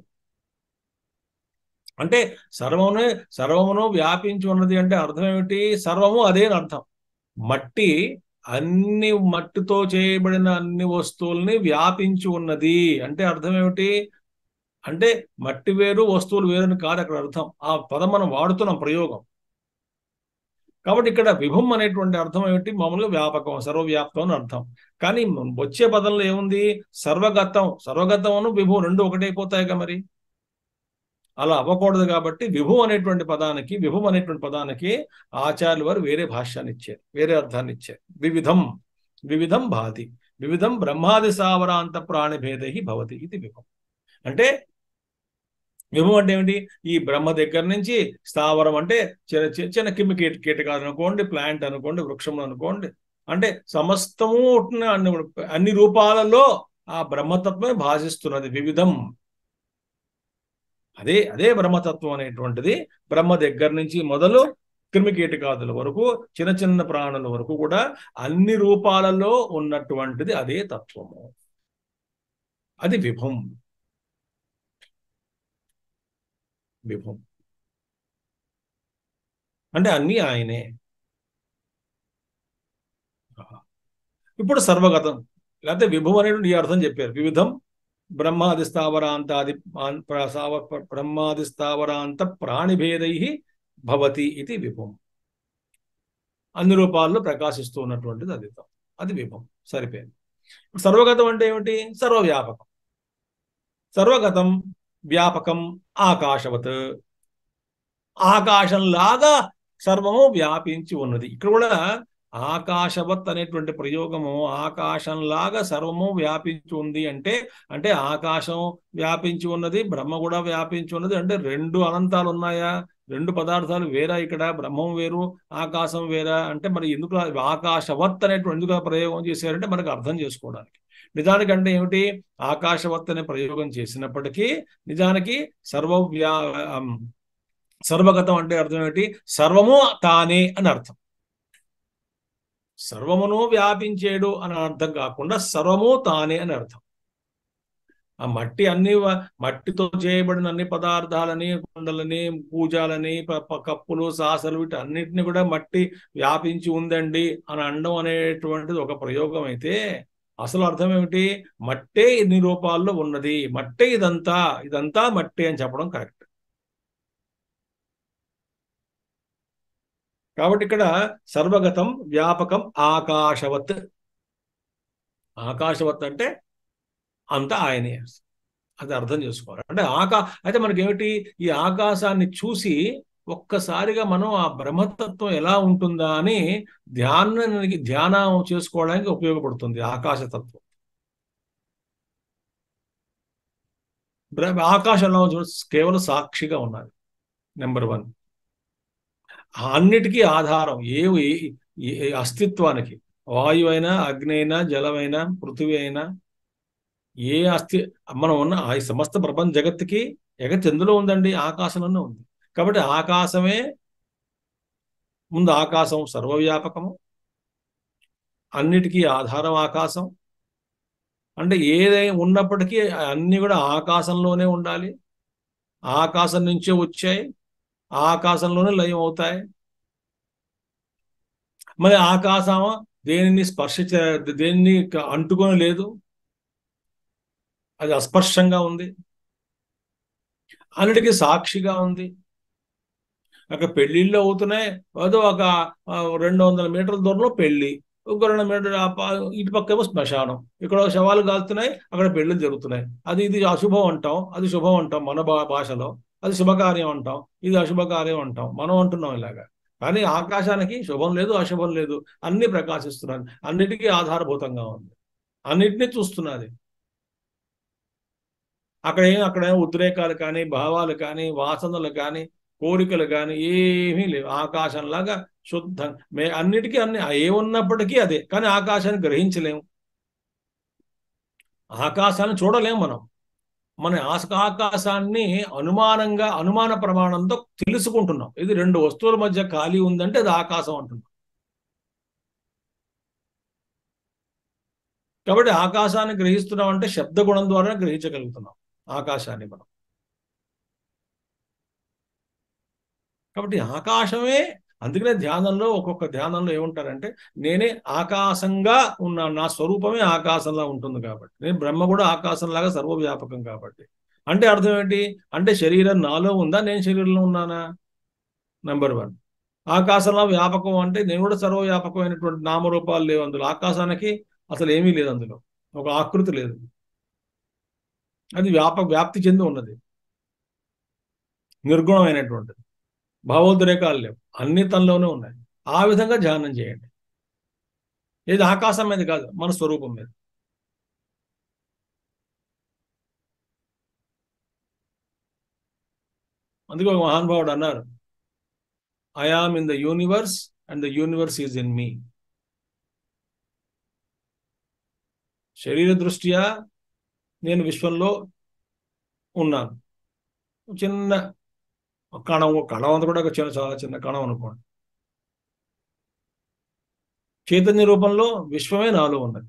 అంటే సర్వమునే సర్వమును వ్యాపించి ఉన్నది అంటే అర్థం ఏమిటి సర్వము అదే అని అర్థం మట్టి అన్ని మట్టితో చేయబడిన అన్ని వస్తువుల్ని వ్యాపించి ఉన్నది అంటే అర్థం ఏమిటి అంటే మట్టి వేరు వస్తువులు వేరుని కాదు అక్కడ అర్థం ఆ పదం మనం వాడుతున్నాం ప్రయోగం కాబట్టి ఇక్కడ విభం అనేటువంటి అర్థం ఏమిటి మామూలుగా వ్యాపకం సర్వవ్యాప్తం అని అర్థం కానీ వచ్చే పదంలో ఏముంది సర్వగతం సర్వగతమును విభు రెండు ఒకటైపోతాయిగా మరి అలా అవ్వకూడదు కాబట్టి విభు అనేటువంటి పదానికి విభుం అనేటువంటి పదానికి ఆచార్యులు వారు వేరే భాష్యాన్ని ఇచ్చారు వేరే అర్థాన్ని ఇచ్చారు వివిధం వివిధం భాతి వివిధం బ్రహ్మాది సావరాంత ప్రాణిభేదై భవతి ఇది విభం అంటే విభం అంటే ఏమిటి ఈ బ్రహ్మ దగ్గర నుంచి స్థావరం అంటే చిన్న చిన్న కిమ్మి కీట కీటకాలు అనుకోండి ప్లాంట్ అనుకోండి వృక్షం అనుకోండి అంటే సమస్తము అన్ని అన్ని రూపాలలో ఆ బ్రహ్మతత్వమే భాషిస్తున్నది వివిధం అదే అదే బ్రహ్మతత్వం అనేటువంటిది బ్రహ్మ దగ్గర నుంచి మొదలు క్రిమికీటకాదుల వరకు చిన్న చిన్న ప్రాణుల వరకు కూడా అన్ని రూపాలలో ఉన్నటువంటిది అదే తత్వము అది విభం విభం అంటే అన్నీ ఆయనే ఇప్పుడు సర్వగతం లేకపోతే విభం అనేటువంటి ఈ అర్థం చెప్పారు వివిధం బ్రహ్మాది స్థావరాంతాది బ్రహ్మాది స్థావరాంత ప్రాణిభేదై భవతి ఇది విభం అన్ని రూపాల్లో ప్రకాశిస్తూ ఉన్నటువంటిది అది అది విభం సరిపోయింది సర్వగతం అంటే ఏమిటి సర్వవ్యాపకం సర్వగతం వ్యాపకం ఆకాశవత్ ఆకాశంలాగా సర్వము వ్యాపించి ఉన్నది ఇక్కడ కూడా ఆకాశవత్ అనేటువంటి ప్రయోగము ఆకాశంలాగా సర్వము వ్యాపించి ఉంది అంటే అంటే ఆకాశం వ్యాపించి ఉన్నది బ్రహ్మ కూడా వ్యాపించి ఉన్నది అంటే రెండు అనంతాలు ఉన్నాయా రెండు పదార్థాలు వేరా ఇక్కడ బ్రహ్మం వేరు ఆకాశం వేరా అంటే మరి ఎందుకు ఆకాశవత్ అనేటువంటి ఎందుకు ప్రయోగం చేశారంటే మనకు అర్థం చేసుకోవడానికి నిజానికంటే ఏమిటి ఆకాశవత్ అనే ప్రయోగం చేసినప్పటికీ నిజానికి సర్వవ్యా ఆమ్, సర్వగతం అంటే అర్థం ఏమిటి సర్వము తానే అని అర్థం సర్వమును వ్యాపించేడు అని అర్థం కాకుండా సర్వము తానే అని అర్థం ఆ మట్టి అన్ని వ- మట్టితో చేయబడిన అన్ని పదార్థాలని కుండలని పూజలని ప- ప- కప్పులు సాసలు వీటన్నిటిని కూడా మట్టి వ్యాపించి ఉందండి అని అనడం అనేటువంటిది ఒక ప్రయోగం అయితే అసలు అర్థం ఏమిటి మట్టే ఇన్ని రూపాల్లో ఉన్నది మట్టే ఇదంతా ఇదంతా మట్టే అని చెప్పడం కరెక్ట్ కాబట్టి ఇక్కడ సర్వగతం వ్యాపకం ఆకాశవత్ ఆకాశవత్ అంటే అంతా ఆయనే అది అర్థం చేసుకోవాలి అంటే ఆకా అయితే మనకి ఏమిటి ఈ ఆకాశాన్ని చూసి ఒక్కసారిగా మనం ఆ బ్రహ్మతత్వం ఎలా ఉంటుందా అని ధ్యానానికి ధ్యానం చేసుకోవడానికి ఉపయోగపడుతుంది ఆకాశతత్వం బ్ర- ఆకాశం ఎలా ఉంది చూడు, కేవలం సాక్షిగా ఉన్నది నెంబర్ వన్ అన్నిటికీ ఆధారం ఏ ఏ- ఏ అస్తిత్వానికి వాయువు అయినా అగ్ని అయినా జలమైనా పృథివీ అయినా ఏ అస్థి మనం ఉన్న ఆ సమస్త ప్రపంచ జగత్తుకి జగత్ ఎందులో ఉందండి ఆకాశంలోనే ఉంది కాబట్టి ఆకాశమే ముందు ఆకాశం సర్వవ్యాపకము అన్నిటికీ ఆధారం ఆకాశం అంటే ఏదై ఉన్నప్పటికీ అన్ని కూడా ఆకాశంలోనే ఉండాలి ఆకాశం నుంచే వచ్చాయి ఆకాశంలోనే లయం అవుతాయి మరి ఆకాశం దేనిని స్పర్శ చే- దేన్ని క- అంటుకొని లేదు అది అస్పర్శంగా ఉంది అన్నిటికీ సాక్షిగా ఉంది అక్కడ పెళ్లిళ్ళు అవుతున్నాయి ఏదో ఒక ఆ, రెండు వందల మీటర్ల దూరంలో పెళ్లి ఇంకో రెండు మీటర్ ఆ ప- ఇటు పక్క ఏమో శ్మశానం ఇక్కడ శవాలు కాలుతున్నాయి అక్కడ పెళ్లిళ్ళు జరుగుతున్నాయి అది ఇది అశుభం అంటాం అది శుభం అంటాం మన భా- భాషలో అది శుభకార్యం అంటాం ఇది అశుభకార్యం అంటాం మనం అంటున్నాం ఇలాగా కానీ ఆకాశానికి శుభం లేదు అశుభం లేదు అన్ని ప్రకాశిస్తున్నది అన్నిటికీ ఆధారభూతంగా ఉంది అన్నిటినీ చూస్తున్నది అక్కడ ఏం అక్కడ ఏం ఉద్రేకాలు కానీ భావాలు కానీ వాసనలు కానీ కోరికలు కానీ ఏమీ లేవు ఆకాశంలాగా శుద్ధ మే అన్నిటికీ అన్ని ఏ ఉన్నప్పటికీ అదే కానీ ఆకాశాన్ని గ్రహించలేము ఆకాశాన్ని చూడలేము మనం మన ఆస- ఆకాశాన్ని అనుమానంగా అనుమాన ప్రమాణంతో తెలుసుకుంటున్నాం ఇది రెండు వస్తువుల మధ్య ఖాళీ ఉందంటే అది ఆకాశం అంటున్నాం కాబట్టి ఆకాశాన్ని గ్రహిస్తున్నాం అంటే శబ్ద గుణం ద్వారా గ్రహించగలుగుతున్నాం ఆకాశాన్ని మనం కాబట్టి ఆకాశమే అందుకనే ధ్యానంలో ఒక్కొక్క ధ్యానంలో ఏముంటారంటే నేనే ఆకాశంగా ఉన్న నా స్వరూపమే ఆకాశంలా ఉంటుంది కాబట్టి నేను బ్రహ్మ కూడా ఆకాశంలాగా సర్వవ్యాపకం కాబట్టి అంటే అర్థం ఏంటి అంటే శరీరం నాలో ఉందా నేను శరీరంలో ఉన్నానా నెంబర్ వన్ ఆకాశంలో వ్యాపకం అంటే నేను కూడా సర్వవ్యాపకమైనటువంటి నామరూపాలు లేవు అందులో ఆకాశానికి అసలు ఏమీ లేదు అందులో ఒక ఆకృతి లేదు అది వ్యాప వ్యాప్తి చెంది ఉన్నది నిర్గుణమైనటువంటిది భావోద్రేకాలు లేవు అన్ని తనలోనే ఉన్నాయి ఆ విధంగా ధ్యానం చేయండి ఇది ఆకాశం మీద కాదు మన స్వరూపం మీద అందుకే ఒక మహానుభావుడు అన్నారు I am in the universe and the universe is in me శరీర దృష్ట్యా నేను విశ్వంలో ఉన్నాను చిన్న కణం కణం అంతా కూడా ఒక చిన్న చాలా చిన్న కణం అనుకోండి చైతన్య రూపంలో విశ్వమే నాలో ఉన్నది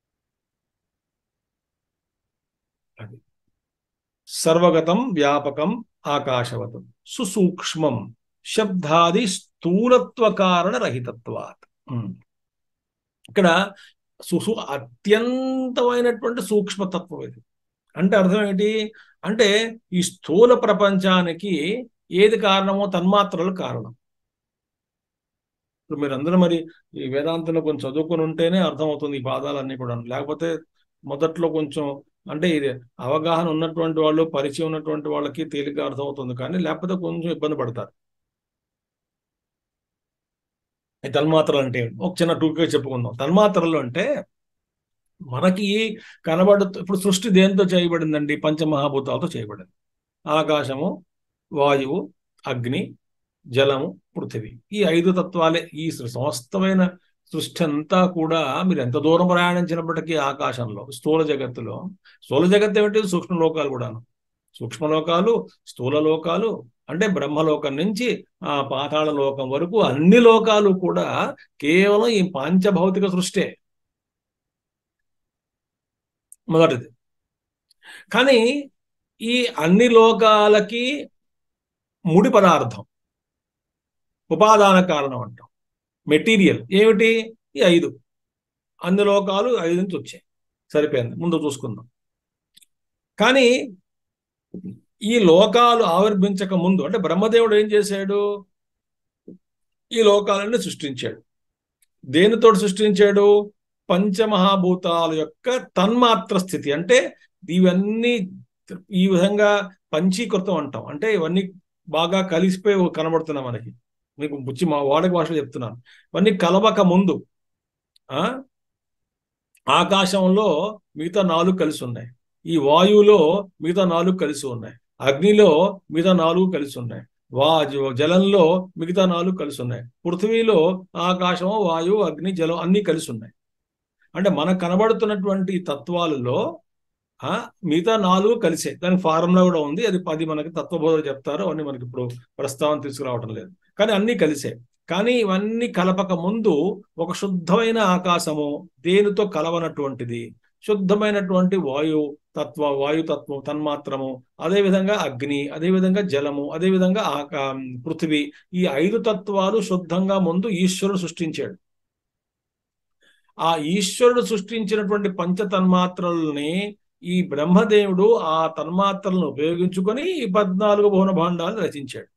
అది సర్వగతం వ్యాపకం ఆకాశవతం సుసూక్ష్మం శబ్దాది స్థూలత్వ కారణ రహితత్వాత్ ఉమ్. ఇక్కడ సుసు అత్యంతమైనటువంటి సూక్ష్మతత్వం ఇది అంటే అర్థం ఏంటి అంటే ఈ స్థూల ప్రపంచానికి ఏది కారణమో తన్మాత్రలు కారణం ఇప్పుడు మీరు అందరూ మరి ఈ వేదాంతంలో కొంచెం చదువుకుని ఉంటేనే అర్థమవుతుంది ఈ పాదాలన్నీ కూడా లేకపోతే మొదట్లో కొంచెం అంటే ఇది అవగాహన ఉన్నటువంటి వాళ్ళు పరిచయం ఉన్నటువంటి వాళ్ళకి తేలిగ్గా అర్థమవుతుంది కానీ లేకపోతే కొంచెం ఇబ్బంది పడతారు ఈ తన్మాత్రలు అంటే ఏంటి? ఒక చిన్న టూకే చెప్పుకుందాం తన్మాత్రలు అంటే మనకి కనబడు ఇప్పుడు సృష్టి దేంతో చేయబడిందండి పంచమహాభూతాలతో చేయబడింది ఆకాశము వాయువు అగ్ని జలము పృథివీ ఈ ఐదు తత్వాలే ఈ సమస్తమైన సృష్టి అంతా కూడా మీరు ఎంత దూరం ప్రయాణించినప్పటికీ ఆకాశంలో స్థూల జగత్తులో స్థూల జగత్తు ఏమిటి సూక్ష్మ లోకాలు కూడాను సూక్ష్మ లోకాలు స్థూల లోకాలు అంటే బ్రహ్మలోకం నుంచి ఆ పాతాళ లోకం వరకు అన్ని లోకాలు కూడా కేవలం ఈ పాంచభౌతిక సృష్టే మొదటిది కానీ ఈ అన్ని లోకాలకి ముడి పదార్థం ఉపాదాన కారణం అంటాం మెటీరియల్ ఏమిటి ఈ ఐదు అన్ని లోకాలు ఐదు నుంచి వచ్చాయి సరిపోయింది ముందు చూసుకుందాం కానీ ఈ లోకాలు ఆవిర్భించక ముందు అంటే బ్రహ్మదేవుడు ఏం చేశాడు ఈ లోకాలన్నీ సృష్టించాడు దేనితో సృష్టించాడు పంచమహాభూతాల యొక్క తన్మాత్ర స్థితి అంటే ఇవన్నీ ఈ విధంగా పంచీకృతం అంటాం అంటే ఇవన్నీ బాగా కలిసిపోయి కనబడుతున్నాయి మనకి మీకు బుచ్చి మా వాడక భాషలో చెప్తున్నాను ఇవన్నీ కలవక ముందు ఆ ఆకాశంలో మిగతా నాలుగు కలిసి ఉన్నాయి ఈ వాయువులో మిగతా నాలుగు కలిసి ఉన్నాయి అగ్నిలో మిగతా నాలుగు కలిసి ఉన్నాయి వా జలంలో మిగతా నాలుగు కలిసి ఉన్నాయి పృథ్వీలో ఆకాశం వాయువు అగ్ని జలం అన్నీ కలిసి ఉన్నాయి అంటే మనకు కనబడుతున్నటువంటి తత్వాలలో ఆ మిగతా నాలుగు కలిసే దానికి ఫార్ములా కూడా ఉంది అది పది మనకి తత్వబోధలు చెప్తారు అవన్నీ మనకి ఇప్పుడు ప్రస్తావన తీసుకురావటం లేదు కానీ అన్నీ కలిసే కానీ ఇవన్నీ కలపక ముందు ఒక శుద్ధమైన ఆకాశము దేనితో కలవనటువంటిది శుద్ధమైనటువంటి వాయు తత్వ వాయుతత్వం తన్మాత్రము అదేవిధంగా అగ్ని అదేవిధంగా జలము అదేవిధంగా ఆకా పృథివీ ఈ ఐదు తత్వాలు శుద్ధంగా ముందు ఈశ్వరుడు సృష్టించాడు ఆ ఈశ్వరుడు సృష్టించినటువంటి పంచ తన్మాత్రల్ని ఈ బ్రహ్మదేవుడు ఆ తన్మాత్రలను ఉపయోగించుకొని ఈ పద్నాలుగు భువన భాండాలు రచించాడు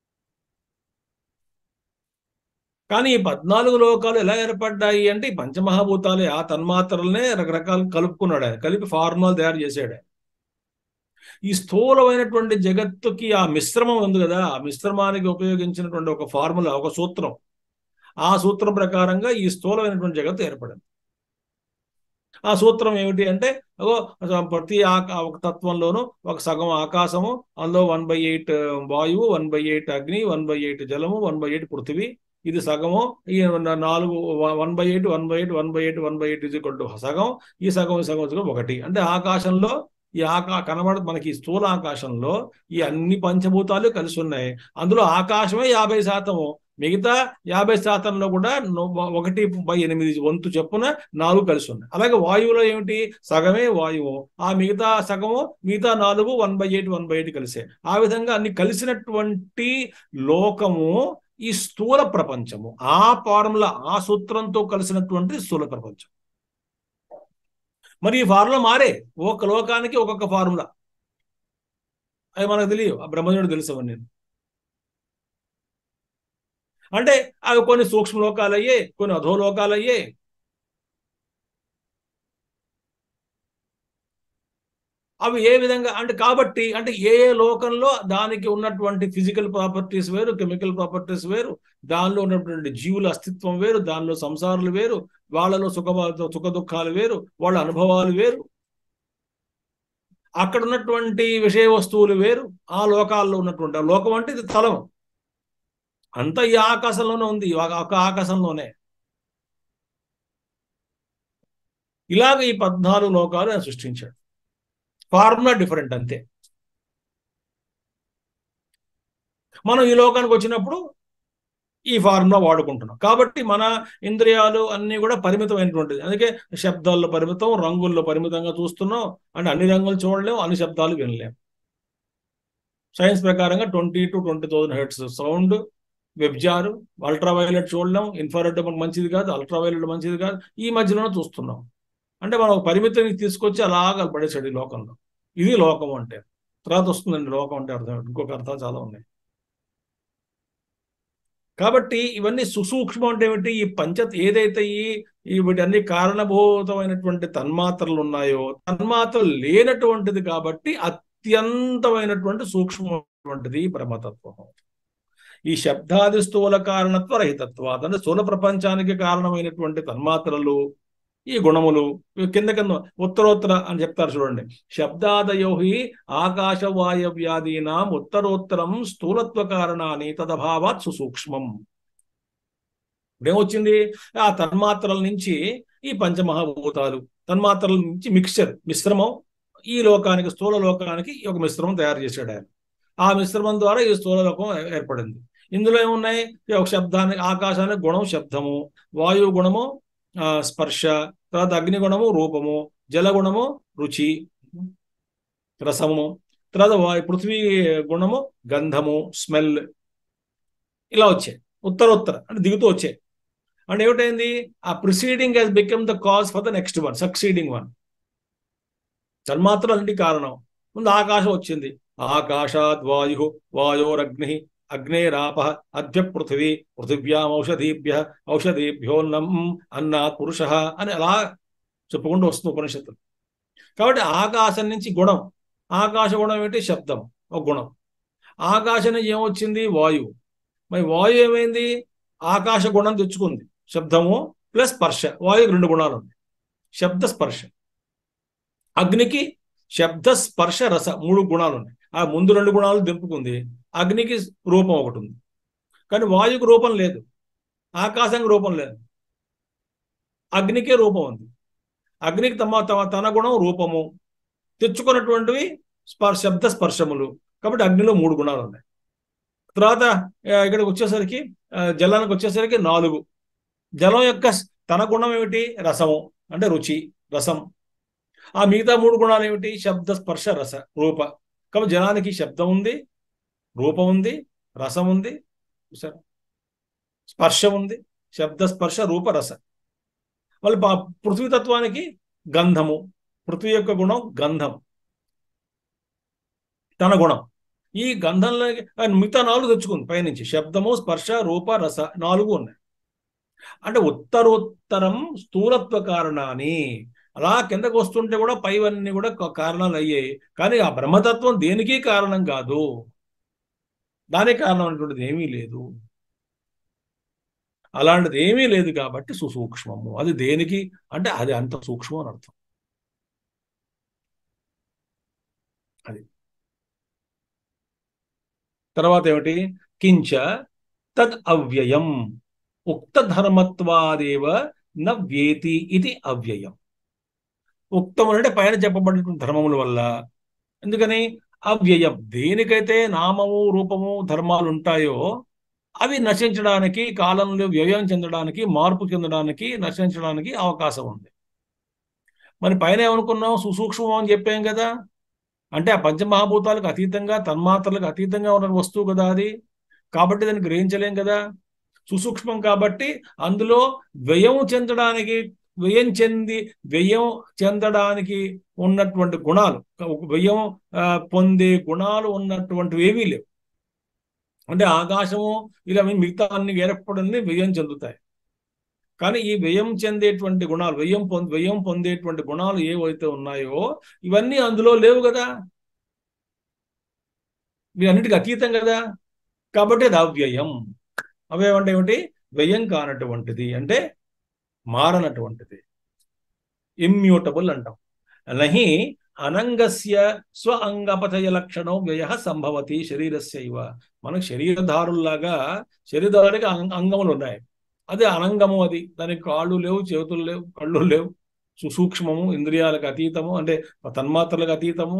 కానీ ఈ పద్నాలుగు లోకాలు ఎలా ఏర్పడ్డాయి అంటే ఈ పంచమహాభూతాలే ఆ తన్మాత్రలనే రకరకాలు కలుపుకున్నాడు ఆయన కలిపి ఫార్ములాలు తయారు చేశాడు ఆయన ఈ స్థూలమైనటువంటి జగత్తుకి ఆ మిశ్రమం ఉంది కదా ఆ మిశ్రమానికి ఉపయోగించినటువంటి ఒక ఫార్ములా ఒక సూత్రం ఆ సూత్రం ప్రకారంగా ఈ స్థూలమైనటువంటి జగత్తు ఏర్పడింది ఆ సూత్రం ఏమిటి అంటే ప్రతి ఒక తత్వంలోనూ ఒక సగం ఆకాశము అందులో వన్ బై ఎయిట్ వాయువు వన్ బై ఎయిట్ అగ్ని వన్ బై ఎయిట్ జలము వన్ బై ఎయిట్ పృథివీ ఇది సగము ఈ నాలుగు one by eight one by eight one by eight one by eight is equal to సగం ఈ సగం ఈ సగం ఒకటి అంటే ఆకాశంలో ఈ ఆకా కనబడ మనకి స్థూల ఆకాశంలో ఈ అన్ని పంచభూతాలు కలిసి ఉన్నాయి అందులో ఆకాశమే యాభై శాతము మిగతా యాభై శాతంలో కూడా ఒకటి బై ఎనిమిది వంతు చెప్పున నాలుగు కలిసి ఉన్నాయి అలాగే వాయువులో ఏమిటి సగమే వాయువు ఆ మిగతా సగము మిగతా నాలుగు one by eight one by eight కలిసే ఆ విధంగా అన్ని కలిసినటువంటి లోకము ఈ స్థూల ప్రపంచము ఆ ఫార్ములా ఆ సూత్రంతో కలిసినటువంటి స్థూల ప్రపంచం మరి ఈ ఫార్ములా మారే ఒక్క లోకానికి ఒక్కొక్క ఫార్ములా అవి మనకు తెలియదు ఆ బ్రహ్మదేవుడు తెలుసు అవన్నీ అంటే అవి కొన్ని సూక్ష్మ లోకాలు అయ్యే కొన్ని అధోలోకాలు అయ్యే అవి ఏ విధంగా అంటే కాబట్టి అంటే ఏ ఏ లోకంలో దానికి ఉన్నటువంటి ఫిజికల్ ప్రాపర్టీస్ వేరు కెమికల్ ప్రాపర్టీస్ వేరు దానిలో ఉన్నటువంటి జీవుల అస్తిత్వం వేరు దానిలో సంసారాలు వేరు వాళ్ళలో సుఖ సుఖ దుఃఖాలు వేరు వాళ్ళ అనుభవాలు వేరు అక్కడ ఉన్నటువంటి విషయ వస్తువులు వేరు ఆ లోకాల్లో ఉన్నటువంటి ఆ లోకం అంటే ఇది స్థలం అంతా ఈ ఆకాశంలోనే ఉంది ఒక ఆకాశంలోనే ఇలాగ ఈ పద్నాలుగు లోకాలు ఆయన సృష్టించాడు ఫార్ములా డిఫరెంట్ అంతే మనం ఈ లోకానికి వచ్చినప్పుడు ఈ ఫార్ములా వాడుకుంటున్నాం కాబట్టి మన ఇంద్రియాలు అన్నీ కూడా పరిమితమైనటువంటిది అందుకే శబ్దాల్లో పరిమితం రంగుల్లో పరిమితంగా చూస్తున్నాం అంటే అన్ని రంగులు చూడలేం అన్ని శబ్దాలు వినలేం సైన్స్ ప్రకారంగా twenty to twenty thousand hertz sound వెబ్జారు అల్ట్రావైలెట్ చూడలేం ఇన్ఫ్రారెడ్ మనకు మంచిది కాదు అల్ట్రావైలెట్ మంచిది కాదు ఈ మధ్యలోనే చూస్తున్నాం అంటే మనం పరిమితిని తీసుకొచ్చి అలాగ పడేసాడు ఈ లోకంలో ఇది లోకం అంటే తర్వాత వస్తుందండి లోకం అంటే అర్థం ఇంకొక అర్థాలు చాలా ఉన్నాయి కాబట్టి ఇవన్నీ సుసూక్ష్మం అంటే ఏమిటి ఈ పంచ ఏదైతే ఈ వీటన్ని కారణభూతమైనటువంటి తన్మాత్రలు ఉన్నాయో తన్మాత్రలు లేనటువంటిది కాబట్టి అత్యంతమైనటువంటి సూక్ష్మమైనటువంటిది బ్రహ్మతత్వం ఈ శబ్దాది స్థూల కారణత్వ రహితత్వ అంటే స్థూల ప్రపంచానికి కారణమైనటువంటి తన్మాత్రలు ఈ గుణములు కింద కింద ఉత్తరోత్తర అని చెప్తారు చూడండి శబ్దాదయోహి ఆకాశ వాయవ్యాదీనాం ఉత్తరోత్తరం స్థూలత్వ కారణాన్ని తదభావాత్ సుసూక్ష్మం ఇప్పుడేమొచ్చింది ఆ తన్మాత్రల నుంచి ఈ పంచమహాభూతాలు తన్మాత్రల నుంచి మిక్స్చర్ మిశ్రమం ఈ లోకానికి స్థూల లోకానికి ఈ ఒక మిశ్రమం తయారు చేశాడు ఆయన ఆ మిశ్రమం ద్వారా ఈ స్థూల లోకం ఏ- ఏర్పడింది ఇందులో ఏమున్నాయి ఈ ఒక శబ్దానికి ఆకాశానికి గుణం శబ్దము వాయువు గుణము ఆ, స్పర్శ తర్వాత అగ్ని గుణము రూపము జల గుణము రుచి రసము తర్వాత వాయు పృథ్వీ గుణము గంధము స్మెల్ ఇలా వచ్చాయి ఉత్తరోత్తర అంటే దిగుతూ వచ్చాయి అంటే ఏమిటైంది ఆ preceding has become the cause for the next one succeeding one తన్మాత్రలంటి కారణం ముందు ఆకాశం వచ్చింది ఆకాశాద్ వాయు వాయోరగ్ని అగ్నేరాప అద్య పృథివీ పృథివ్యాం ఔషధీభ్య ఔషధీభ్యోన్నం అన్నాత్ పురుష అని అలా చెప్పుకుంటూ వస్తుంది ఉపనిషత్తులు కాబట్టి ఆకాశం నుంచి గుణం ఆకాశ గుణం ఏంటి శబ్దం ఒక గుణం ఆకాశం నుంచి ఏమొచ్చింది వాయువు మరి వాయు ఏమైంది ఆకాశ గుణం తెచ్చుకుంది శబ్దము ప్లస్ స్పర్శ వాయువు రెండు గుణాలు ఉన్నాయి శబ్ద స్పర్శ అగ్నికి శబ్ద స్పర్శ రస మూడు గుణాలు ఉన్నాయి ఆ ముందు రెండు గుణాలు దింపుకుంది అగ్నికి రూపం ఒకటి ఉంది కానీ వాయువుకి రూపం లేదు ఆకాశానికి రూపం లేదు అగ్నికే రూపం ఉంది అగ్నికి తమ తమ తన గుణం రూపము తెచ్చుకున్నటువంటివి స్పర్ శబ్ద స్పర్శములు కాబట్టి అగ్నిలో మూడు గుణాలు ఉన్నాయి తర్వాత ఆ, ఇక్కడికి వచ్చేసరికి ఆ, జలానికి వచ్చేసరికి నాలుగు జలం యొక్క స్- తన గుణం ఏమిటి రసము అంటే రుచి రసం ఆ మిగతా మూడు గుణాలు ఏమిటి శబ్ద స్పర్శ రస రూప కాబట్టి జలానికి శబ్దం ఉంది రూపం ఉంది రసం ఉంది చూసారా స్పర్శ ఉంది శబ్ద స్పర్శ రూప రస మళ్ళీ పా- పృథ్వీ తత్వానికి గంధము పృథ్వీ యొక్క గుణం గంధం తన గుణం ఈ గంధంలో ఆ మిగతా నాలుగు తెచ్చుకుంది పైనుంచి శబ్దము స్పర్శ రూప రస నాలుగు ఉన్నాయి అంటే ఉత్తరోత్తరం స్థూలత్వ కారణాన్ని అలా కిందకు వస్తుంటే కూడా పైవన్నీ కూడా క- కారణాలు అయ్యాయి కానీ ఆ బ్రహ్మతత్వం దేనికి కారణం కాదు దానికి కారణం అనేటువంటిది ఏమీ లేదు అలాంటిది ఏమీ లేదు కాబట్టి సుసూక్ష్మము అది దేనికి అంటే అది అంత సూక్ష్మం అని అర్థం అది తర్వాత ఏమిటి కించ తద్ అవ్యయం ఉక్త ధర్మత్వాదేవ న వేతి ఇది అవ్యయం ఉక్తం అంటే పైన చెప్పబడినటువంటి ధర్మముల వల్ల ఎందుకని అవ్యయం దేనికైతే నామము రూపము ధర్మాలు ఉంటాయో అవి నశించడానికి కాలంలో వ్యయం చెందడానికి మార్పు చెందడానికి నశించడానికి అవకాశం ఉంది మరి పైన ఏమనుకున్నాం సుసూక్ష్మం అని చెప్పాం కదా అంటే ఆ పంచమహాభూతాలకు అతీతంగా తన్మాత్రలకు అతీతంగా ఉన్న వస్తువు కదా అది కాబట్టి దాన్ని గ్రహించలేం కదా సుసూక్ష్మం కాబట్టి అందులో వ్యయం చెందడానికి వ్యయం చెంది వ్యయం చెందడానికి ఉన్నటువంటి గుణాలు వ్యయం ఆ, పొందే గుణాలు ఉన్నటువంటివి ఏమీ లేవు అంటే ఆకాశము ఇలా మిగతా అన్ని ఏర్పడని వ్యయం చెందుతాయి కానీ ఈ వ్యయం చెందేటువంటి గుణాలు వ్యయం పొంది వ్యయం పొందేటువంటి గుణాలు ఏవైతే ఉన్నాయో ఇవన్నీ అందులో లేవు కదా వీటన్నిటికి అతీతం కదా కాబట్టి అది అవ్యయం అవ్యయం అంటే ఏమిటి వ్యయం కానటువంటిది అంటే మారనటువంటిది ఇమ్యూటబుల్ అంటాం నహి అనంగస్య స్వ అంగపతయ లక్షణం వ్యయ సంభవతి శరీరస్య ఇవ మనకు శరీరధారుల్లాగా శరీరానికి అంగ- అంగములు ఉన్నాయి అదే అనంగము అది దానికి కాళ్ళు లేవు చేతులు లేవు కళ్ళు లేవు సుసూక్ష్మము ఇంద్రియాలకు అతీతము అంటే తన్మాత్రలకు అతీతము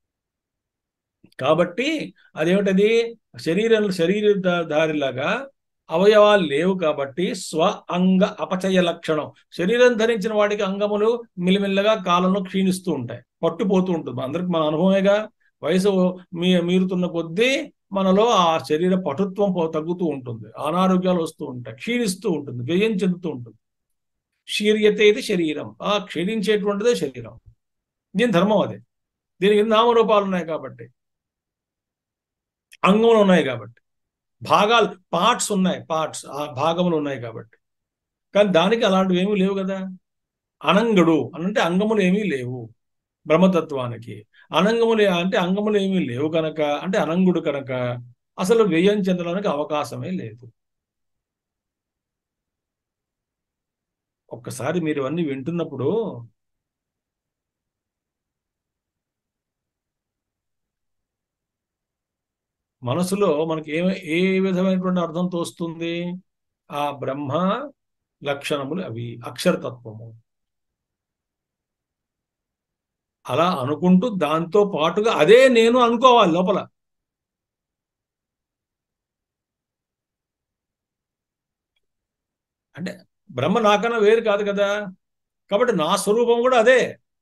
కాబట్టి అదేమిటది శరీరం శరీరధారిలాగా అవయవాలు లేవు కాబట్టి స్వ అంగ అపచయ లక్షణం శరీరం ధరించిన వాడికి అంగములు మిలిమిల్లగా కాలంలో క్షీణిస్తూ ఉంటాయి పట్టుపోతూ ఉంటుంది అందరికి మన అనుభవమేగా వయసు మీ మీరుతున్న కొద్దీ మనలో ఆ శరీర పటుత్వం పో- తగ్గుతూ ఉంటుంది అనారోగ్యాలు వస్తూ ఉంటాయి క్షీణిస్తూ ఉంటుంది వ్యయం చెందుతూ ఉంటుంది క్షీర్యతే ఇది శరీరం ఆ క్షీణించేటువంటిదే శరీరం దీని ధర్మం అదే దీనికి నామరూపాలు ఉన్నాయి కాబట్టి అంగములు ఉన్నాయి కాబట్టి భాగాలు పార్ట్స్ ఉన్నాయి పార్ట్స్ ఆ భాగములు ఉన్నాయి కాబట్టి కానీ దానికి అలాంటివి ఏమీ లేవు కదా అనంగడు అనంటే అంగములు ఏమీ లేవు బ్రహ్మతత్వానికి అనంగములు అంటే అంగములు ఏమీ లేవు కనుక అంటే అనంగుడు కనుక అసలు వ్యయం చెందడానికి అవకాశమే లేదు ఒక్కసారి మీరు ఇవన్నీ వింటున్నప్పుడు మనసులో మనకి ఏ ఏ విధమైనటువంటి అర్థం తోస్తుంది ఆ బ్రహ్మ లక్షణములు అవి అక్షరతత్వము అలా అనుకుంటూ దాంతో పాటుగా అదే నేను అనుకోవాలి లోపల అంటే బ్రహ్మ నాకన్నా వేరు కాదు కదా కాబట్టి నా స్వరూపం కూడా అదే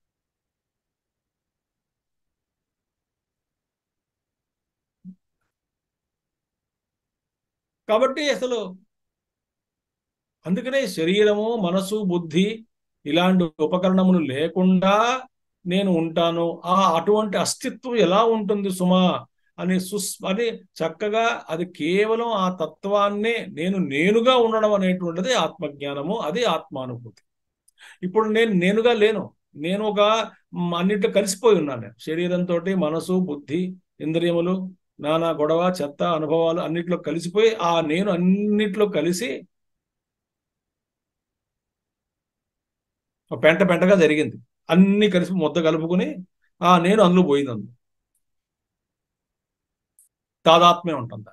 కాబట్టి అసలు అందుకనే శరీరము మనసు బుద్ధి ఇలాంటి ఉపకరణములు లేకుండా నేను ఉంటాను ఆ అటువంటి అస్తిత్వం ఎలా ఉంటుంది సుమా అని సుస్ అని చక్కగా అది కేవలం ఆ తత్వాన్నే నేను నేనుగా ఉండడం అనేటువంటిది ఆత్మజ్ఞానము అది ఆత్మానుభూతి ఇప్పుడు నేను నేనుగా లేను నేను ఒక మ్, అన్నిట్లో కలిసిపోయి ఉన్నాను నేను శరీరంతో మనసు బుద్ధి ఇంద్రియములు నానా గొడవ చెత్త అనుభవాలు అన్నిట్లో కలిసిపోయి ఆ నేను అన్నిట్లో కలిసి ఒక పెంట పెంటగా జరిగింది అన్ని కలిసి ముద్ద కలుపుకుని ఆ నేను అందులో పోయింది అందులో తాదాత్మ్యం ఉంటుంది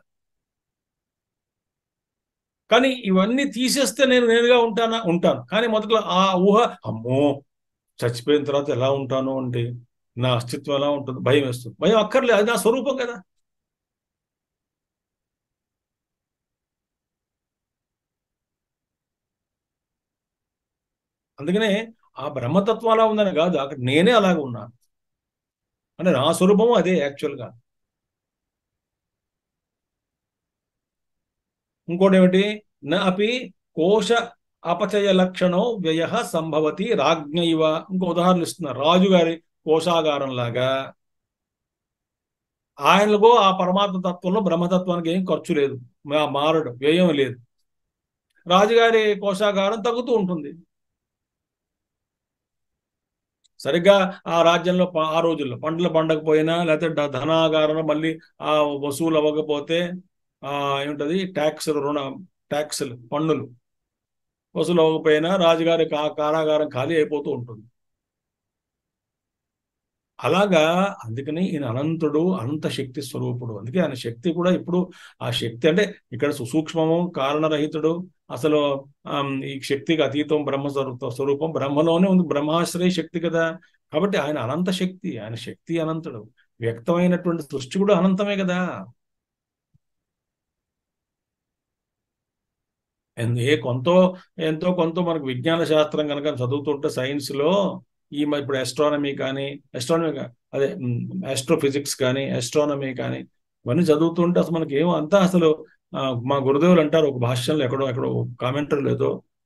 కానీ ఇవన్నీ తీసేస్తే నేను నేనుగా ఉంటానా ఉంటాను కానీ మొదట్లో ఆ ఊహ అమ్మో చచ్చిపోయిన తర్వాత ఎలా ఉంటాను అంటే నా అస్తిత్వం ఎలా ఉంటుంది భయం వేస్తుంది భయం అక్కర్లేదు అది నా స్వరూపం కదా అందుకనే ఆ బ్రహ్మతత్వం అలా ఉందని కాదు అక్కడ నేనే అలాగ ఉన్నాను అంటే నా స్వరూపము అదే యాక్చువల్గా ఇంకోటి ఏమిటి నా అపి కోశ అపచయ లక్షణం వ్యయ సంభవతి రాజ్ఞైవ ఇంకో ఉదాహరణ ఇస్తున్నారు రాజుగారి కోశాగారం లాగా ఆయనకు ఆ పరమాత్మ తత్వంలో బ్రహ్మతత్వానికి ఏం ఖర్చు లేదు మా- మారడు వ్యయం లేదు రాజుగారి కోశాగారం తగ్గుతూ ఉంటుంది సరిగ్గా ఆ రాజ్యంలో ప- ఆ రోజుల్లో పంటలు పండకపోయినా లేకపోతే ధ- ధనాగారంలో మళ్ళీ ఆ వసూలు అవ్వకపోతే ఆ ఏమిటది ట్యాక్స్ రుణ ట్యాక్సులు పన్నులు వసూలు అవ్వకపోయినా రాజుగారి కా కారాగారం ఖాళీ అయిపోతూ ఉంటుంది అలాగా అందుకని ఈయన అనంతుడు అనంత శక్తి స్వరూపుడు అందుకే ఆయన శక్తి కూడా ఇప్పుడు ఆ శక్తి అంటే ఇక్కడ సూక్ష్మము కారణరహితుడు అసలు ఆమ్, ఈ శక్తికి అతీతం బ్రహ్మ స్వరూ- స్వరూపం బ్రహ్మలోనే ఉంది బ్రహ్మాశ్రయ శక్తి కదా కాబట్టి ఆయన అనంత శక్తి ఆయన శక్తి అనంతుడు వ్యక్తమైనటువంటి సృష్టి కూడా అనంతమే కదా ఎన్- ఏ కొంతో ఎంతో కొంత మనకు విజ్ఞాన శాస్త్రం కనుక చదువుతుంటే సైన్స్ లో ఈ మ- ఇప్పుడు ఎస్ట్రానమీ కానీ ఎస్ట్రానమీ అదే ఆస్ట్రోఫిజిక్స్ కానీ ఎస్ట్రానమీ కానీ ఇవన్నీ చదువుతుంటే అసలు మనకి ఏమో అంతా అసలు ఆ, మా గురుదేవులు అంటారు ఒక భాష్యంలో ఎక్కడో ఎక్కడో కామెంటరీ లేదో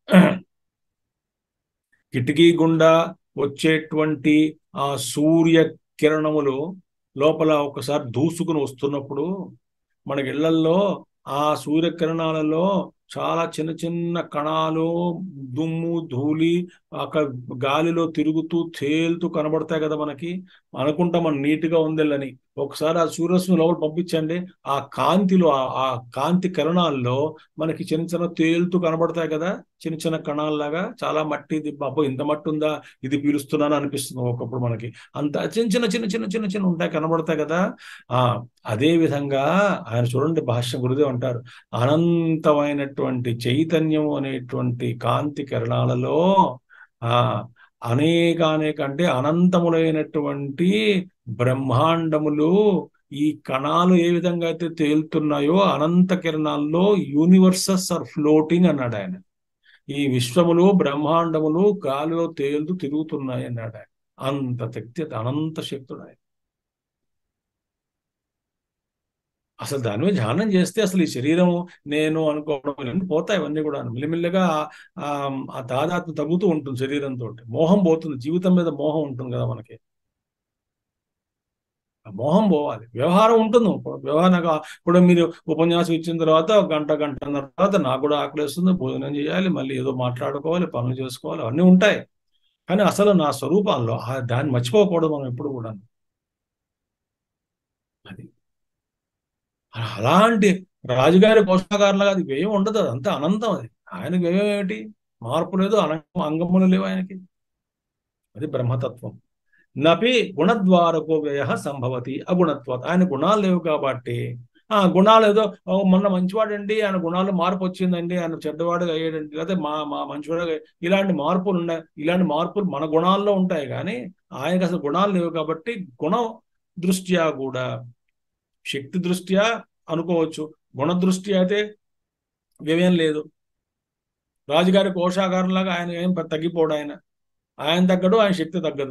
కిటికీ గుండా వచ్చేటువంటి ఆ సూర్య కిరణములు లోపల ఒకసారి దూసుకుని వస్తున్నప్పుడు మనకి ఇళ్లల్లో ఆ సూర్యకిరణాలలో చాలా చిన్న చిన్న కణాలు దుమ్ము ధూళి అక్కడ గాలిలో తిరుగుతూ తేలుతూ కనబడతాయి కదా మనకి అనుకుంటా మనం నీట్గా ఉందిలని ఒకసారి ఆ సూర్యరశ్మి లోపల పంపించండి ఆ కాంతిలో ఆ- ఆ కాంతి కిరణాల్లో మనకి చిన్న చిన్న తేలుతూ కనబడతాయి కదా చిన్న చిన్న కణాల్లాగా చాలా మట్టి ఇది అబ్బో ఇంత మట్టి ఉందా ఇది పీలుస్తున్నాను అనిపిస్తుంది ఒకప్పుడు మనకి అంత చిన్న చిన్న చిన్న చిన్న చిన్న చిన్న ఉంటాయి కనబడతాయి కదా ఆ అదే విధంగా ఆయన చూడండి భాష్య గురుదేవ్ అంటారు అనంతమైనటువంటి చైతన్యం అనేటువంటి కాంతి కిరణాలలో ఆ అనేక అనేక అంటే అనంతములైనటువంటి బ్రహ్మాండములు ఈ కణాలు ఏ విధంగా అయితే తేలుతున్నాయో అనంత కిరణాల్లో యూనివర్సెస్ ఆర్ ఫ్లోటింగ్ అన్నాడు ఆయన ఈ విశ్వములు బ్రహ్మాండములు గాలిలో తేలుతూ తిరుగుతున్నాయి అన్నాడు ఆయన అంత శక్తి అనంత శక్తుడు ఆయన అసలు దాని మీద ధ్యానం చేస్తే అసలు ఈ శరీరం నేను అనుకోవడం ఇవన్నీ పోతాయి ఇవన్నీ కూడా మెల్లిమెల్లిగా ఆ ఆ తాదాత్మ తగ్గుతూ ఉంటుంది శరీరంతో మోహం పోతుంది జీవితం మీద మోహం ఉంటుంది కదా మనకి ఆ మోహం పోవాలి వ్యవహారం ఉంటుంది వ్యవహారం నాకు ఇప్పుడు మీరు ఉపన్యాసం ఇచ్చిన తర్వాత ఒక గంట గంటన్నర తర్వాత నాకు కూడా ఆకలిస్తుంది భోజనం చేయాలి మళ్ళీ ఏదో మాట్లాడుకోవాలి పనులు చేసుకోవాలి అవన్నీ ఉంటాయి కానీ అసలు నా స్వరూపాల్లో ఆ దాన్ని మర్చిపోకూడదు మనం ఎప్పుడు కూడా అది అలాంటి రాజుగారి కోశాగారులాగా అది వ్యయం ఉండదు అదంతా అనంతం అది ఆయనకి వ్యయం ఏమిటి మార్పు లేదు అన అంగములు లేవు ఆయనకి అది బ్రహ్మతత్వం నపి గుణద్వారకో వ్యయ సంభవతి అగుణత్వ ఆయన గుణాలు లేవు కాబట్టి ఆ గుణాలు ఏదో "ఓ, మొన్న మంచివాడండి ఆయన గుణాలు మార్పు వచ్చిందండి ఆయన చెడ్డవాడుగా అయ్యాడండి లేకపోతే మా మా మంచివాడుగా ఇలాంటి మార్పులు ఉన్నాయి ఇలాంటి మార్పులు మన గుణాల్లో ఉంటాయి కానీ ఆయనకు అసలు గుణాలు లేవు కాబట్టి గుణం దృష్ట్యా కూడా శక్తి దృష్ట్యా అనుకోవచ్చు గుణ దృష్ట్యా అయితే వ్యయం లేదు రాజుగారి కోశాగారంలాగా ఆయన ఏం తగ్గిపోడు ఆయన ఆయన తగ్గడు ఆయన శక్తి తగ్గదు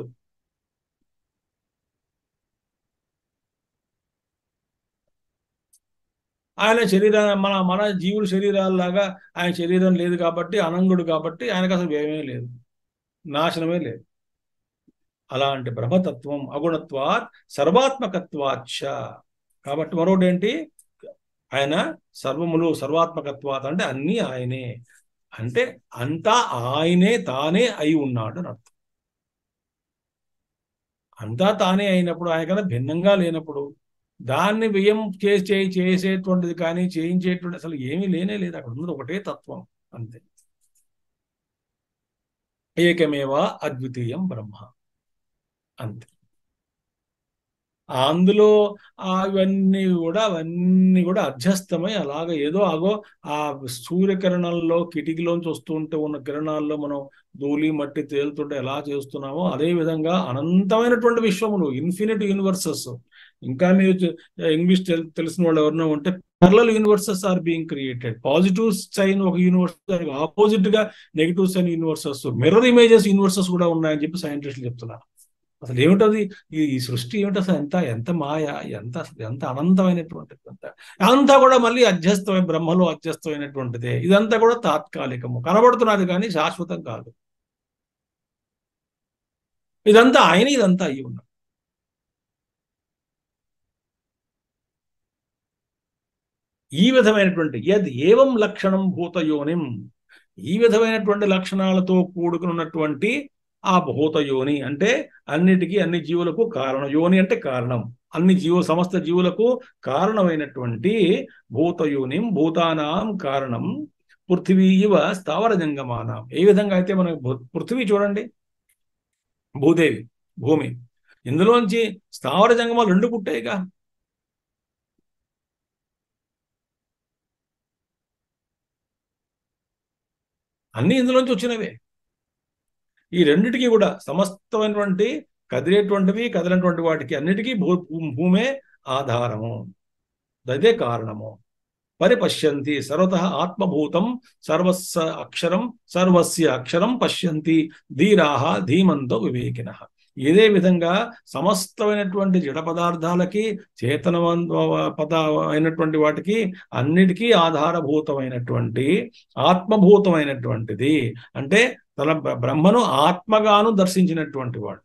ఆయన శరీరం మన మన జీవుల శరీరాల్లాగా ఆయన శరీరం లేదు కాబట్టి అనంగుడు కాబట్టి ఆయనకు అసలు వ్యయమే లేదు నాశనమే లేదు అలాంటి బ్రహ్మతత్వం అగుణత్వాత్ సర్వాత్మకత్వాచ్చ కాబట్టి మరొకటి ఏంటి ఆయన సర్వములు సర్వాత్మకత్వాత్ అంటే అన్నీ ఆయనే అంటే అంతా ఆయనే తానే అయి ఉన్నాడు అని అర్థం అంతా తానే అయినప్పుడు ఆయన కన్నా భిన్నంగా లేనప్పుడు దాన్ని వ్యయం చేసే చేసేటువంటిది కానీ చేయించేటువంటి అసలు ఏమీ లేనే లేదు అక్కడ ఉన్నది ఒకటే తత్వం అంతే ఏకమేవ అద్వితీయం బ్రహ్మ అంతే అందులో అవన్నీ కూడా అవన్నీ కూడా అధ్యస్తమై అలాగ ఏదో ఆగో ఆ సూర్యకిరణాల్లో కిటికీలోంచి వస్తుంటే ఉన్న కిరణాల్లో మనం ధూళి మట్టి తేలుతుంటే ఎలా చేస్తున్నామో అదే విధంగా అనంతమైనటువంటి విశ్వములు ఇన్ఫినిట్ యూనివర్సెస్ ఇంకా మీరు ఇంగ్లీష్ తెలిసిన వాళ్ళు ఎవరైనా ఉంటే parallel universes are being created positive sign ఒక యూనివర్స్ ఆపోజిట్ గా negative sign universes mirror images universes కూడా ఉన్నాయని చెప్పి సైంటిస్టులు చెప్తున్నారు అసలు ఏమిటది ఈ ఈ సృష్టి ఏమిటి అసలు ఎంత ఎంత మాయ ఎంత ఎంత అనంతమైనటువంటిది అంత అంతా కూడా మళ్ళీ అధ్యస్తమైన బ్రహ్మలో అధ్యస్తమైనటువంటిదే ఇదంతా కూడా తాత్కాలికము కనబడుతున్నది కానీ శాశ్వతం కాదు ఇదంతా ఆయన ఇదంతా అయి ఉన్నాడు ఈ విధమైనటువంటి యద్ ఏవం లక్షణం భూతయోనిం ఈ విధమైనటువంటి లక్షణాలతో కూడుకున్నటువంటి ఆ భూతయోని అంటే అన్నిటికీ అన్ని జీవులకు కారణం యోని అంటే కారణం అన్ని జీవ సమస్త జీవులకు కారణమైనటువంటి భూతయోనిం భూతానాం కారణం పృథివీ ఇవ స్థావర జంగమానం ఏ విధంగా అయితే మనకు పృథివీ చూడండి భూదేవి భూమి ఇందులోంచి స్థావర జంగమాలు రెండు పుట్టాయిగా అన్ని ఇందులోంచి వచ్చినవే ఈ రెండిటికి కూడా సమస్తమైనటువంటి కదిలేటువంటివి కదిలినటువంటి వాటికి అన్నిటికీ భూ భూమే ఆధారము అదే కారణము పరిపశ్యంతి సర్వత ఆత్మభూతం సర్వస్వ అక్షరం సర్వస్య అక్షరం పశ్యంతి ధీరాహ ధీమంతో వివేకిన ఇదే విధంగా సమస్తమైనటువంటి జడ పదార్థాలకి చేతన పద అయినటువంటి వాటికి అన్నిటికీ ఆధారభూతమైనటువంటి ఆత్మభూతమైనటువంటిది అంటే తన బ్రహ్మను ఆత్మగాను దర్శించినటువంటి వాడు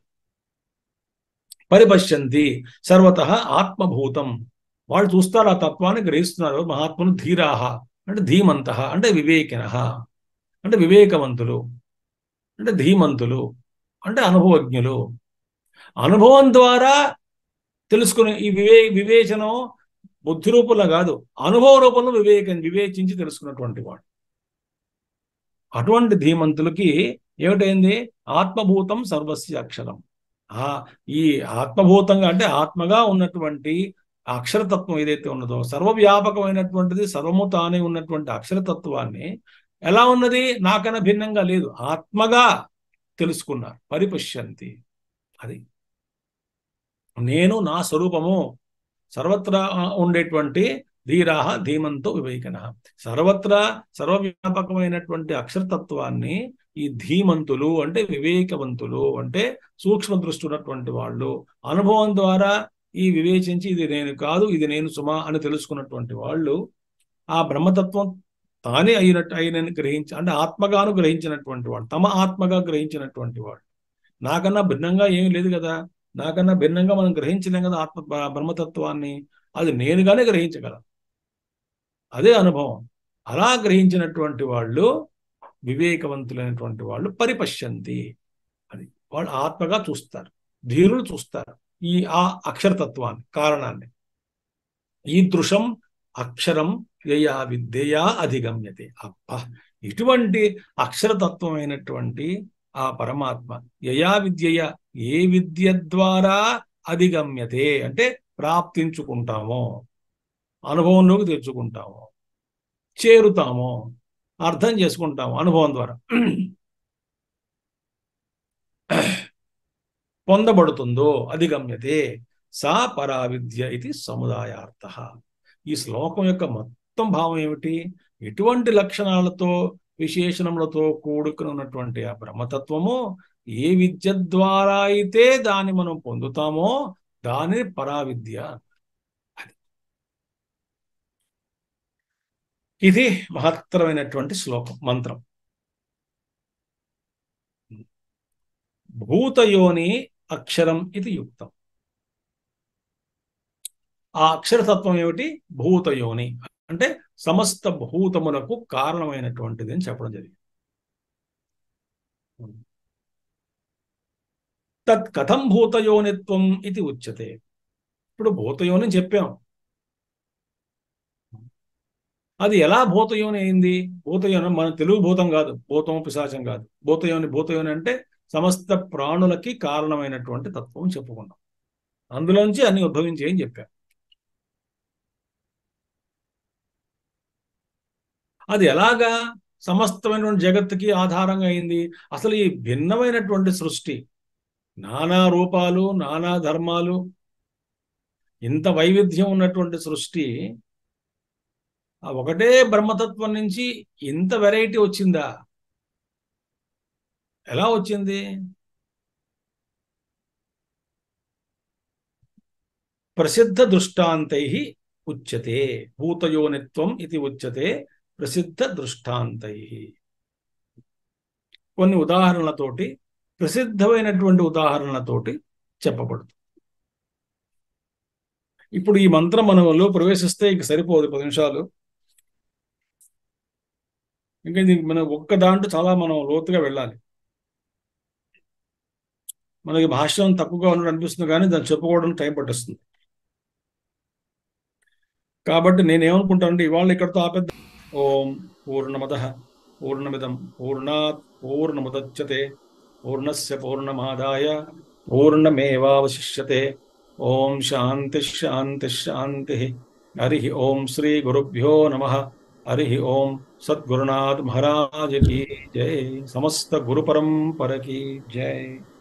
పరిపశ్యంతి సర్వత ఆత్మభూతం వాళ్ళు చూస్తారు ఆ తత్వాన్ని గ్రహిస్తున్నారు మహాత్ములు ధీరాహ అంటే ధీమంత అంటే వివేకిన అంటే వివేకవంతులు అంటే ధీమంతులు అంటే అనుభవజ్ఞులు అనుభవం ద్వారా తెలుసుకునే ఈ వివే వివేచనం బుద్ధి రూపంలో కాదు అనుభవ రూపంలో వివేకం వివేచించి తెలుసుకున్నటువంటి వాడు అటువంటి ధీమంతులకి ఏమిటైంది ఆత్మభూతం సర్వస్య అక్షరం ఆ ఈ ఆత్మభూతంగా అంటే ఆత్మగా ఉన్నటువంటి అక్షరతత్వం ఏదైతే ఉన్నదో సర్వవ్యాపకమైనటువంటిది సర్వము తానే ఉన్నటువంటి అక్షరతత్వాన్ని ఎలా ఉన్నది నాకన్నా భిన్నంగా లేదు ఆత్మగా తెలుసుకున్నారు పరిపశ్యంతి అది నేను నా స్వరూపము సర్వత్రా ఉండేటువంటి ధీరాహ ధీమంతో వివేకన సర్వత్రా సర్వవ్యాపకమైనటువంటి అక్షరతత్వాన్ని ఈ ధీమంతులు అంటే వివేకవంతులు అంటే సూక్ష్మ దృష్టి ఉన్నటువంటి వాళ్ళు అనుభవం ద్వారా ఈ వివేచించి ఇది నేను కాదు ఇది నేను సుమా అని తెలుసుకున్నటువంటి వాళ్ళు ఆ బ్రహ్మతత్వం తానే అయినట్టు అయినని గ్రహించి అంటే ఆత్మగాను గ్రహించినటువంటి వాడు తమ ఆత్మగా గ్రహించినటువంటి వాడు నాకన్నా భిన్నంగా ఏమీ లేదు కదా నాకన్నా భిన్నంగా మనం గ్రహించలేం కదా ఆత్మ బ్రహ్మతత్వాన్ని అది నేనుగానే గ్రహించగలను అదే అనుభవం అలా గ్రహించినటువంటి వాళ్ళు వివేకవంతులైనటువంటి వాళ్ళు పరిపశ్యంతి అది వాళ్ళు ఆత్మగా చూస్తారు ధీరులు చూస్తారు ఈ ఆ అక్షరతత్వాన్ని కారణాన్ని ఈ దృశం అక్షరం యయా విద్యయా అధిగమ్యతే అప్ప ఇటువంటి అక్షరతత్వమైనటువంటి ఆ పరమాత్మ యయా విద్యయ ఏ విద్య ద్వారా అధిగమ్యతే అంటే ప్రాప్తించుకుంటామో అనుభవంలోకి తెచ్చుకుంటామో చేరుతామో అర్థం చేసుకుంటాము అనుభవం ద్వారా పొందబడుతుందో అధిగమ్యతే సా పరావిద్య ఇది సముదాయార్థ ఈ శ్లోకం యొక్క మొత్తం భావం ఏమిటి ఎటువంటి లక్షణాలతో విశేషణములతో కూడుకుని ఉన్నటువంటి ఆ బ్రహ్మతత్వము ఏ విద్య ద్వారా అయితే దాన్ని మనం పొందుతామో దాని పరావిద్య అది ఇది మహత్తరమైనటువంటి శ్లోకం మంత్రం భూతయోని అక్షరం ఇది యుక్తం ఆ అక్షరతత్వం ఏమిటి భూతయోని అంటే సమస్త భూతములకు కారణమైనటువంటిది అని చెప్పడం జరిగింది తత్ కథం భూతయోనిత్వం ఇది ఉచ్యతే ఇప్పుడు భూతయోని చెప్పాం అది ఎలా భూతయోని అయింది భూతయోని మన తెలుగు భూతం కాదు భూతం పిశాచం కాదు భూతయోని భూతయోని అంటే సమస్త ప్రాణులకి కారణమైనటువంటి తత్వం చెప్పుకున్నాం అందులోంచి అన్ని ఉద్భవించి అని చెప్పాం అది ఎలాగా సమస్తమైనటువంటి జగత్తుకి ఆధారంగా అయింది అసలు ఈ భిన్నమైనటువంటి సృష్టి నానా రూపాలు నానా ధర్మాలు ఇంత వైవిధ్యం ఉన్నటువంటి సృష్టి ఆ ఒకటే బ్రహ్మతత్వం నుంచి ఇంత వెరైటీ వచ్చిందా ఎలా వచ్చింది ప్రసిద్ధ దృష్టాంతై ఉచ్యతే భూతయోనిత్వం ఇది ఉచ్యతే ప్రసిద్ధ దృష్టాంతై కొన్ని ఉదాహరణలతోటి ప్రసిద్ధమైనటువంటి ఉదాహరణలతోటి చెప్పబడుతుంది ఇప్పుడు ఈ మంత్రం మనలో ప్రవేశిస్తే ఇంక సరిపోదు పది నిమిషాలు ఇంకా దీనికి మనం ఒక్క దాంట్లో చాలా మనం లోతుగా వెళ్ళాలి మనకి భాష్యం తక్కువగా ఉన్నట్టు అనిపిస్తుంది కానీ దాన్ని చెప్పుకోవడం టైం పట్టిస్తుంది కాబట్టి నేను ఏమనుకుంటానంటే ఇవాళ ఇక్కడతో ఆపేద్దాం ఓం పూర్ణమద పూర్ణమిదం పూర్ణాత్ పూర్ణముదచ్యతే పూర్ణస్య పూర్ణమాదాయ పూర్ణమేవావశిష్యతే ఓం శాంతి శాంతి శాంతి హరి ఓం శ్రీ గురుభ్యో నమ హరి ఓం సద్గురునాథ్ మహారాజ్ की जय समस्त गुरु परंपरा की जय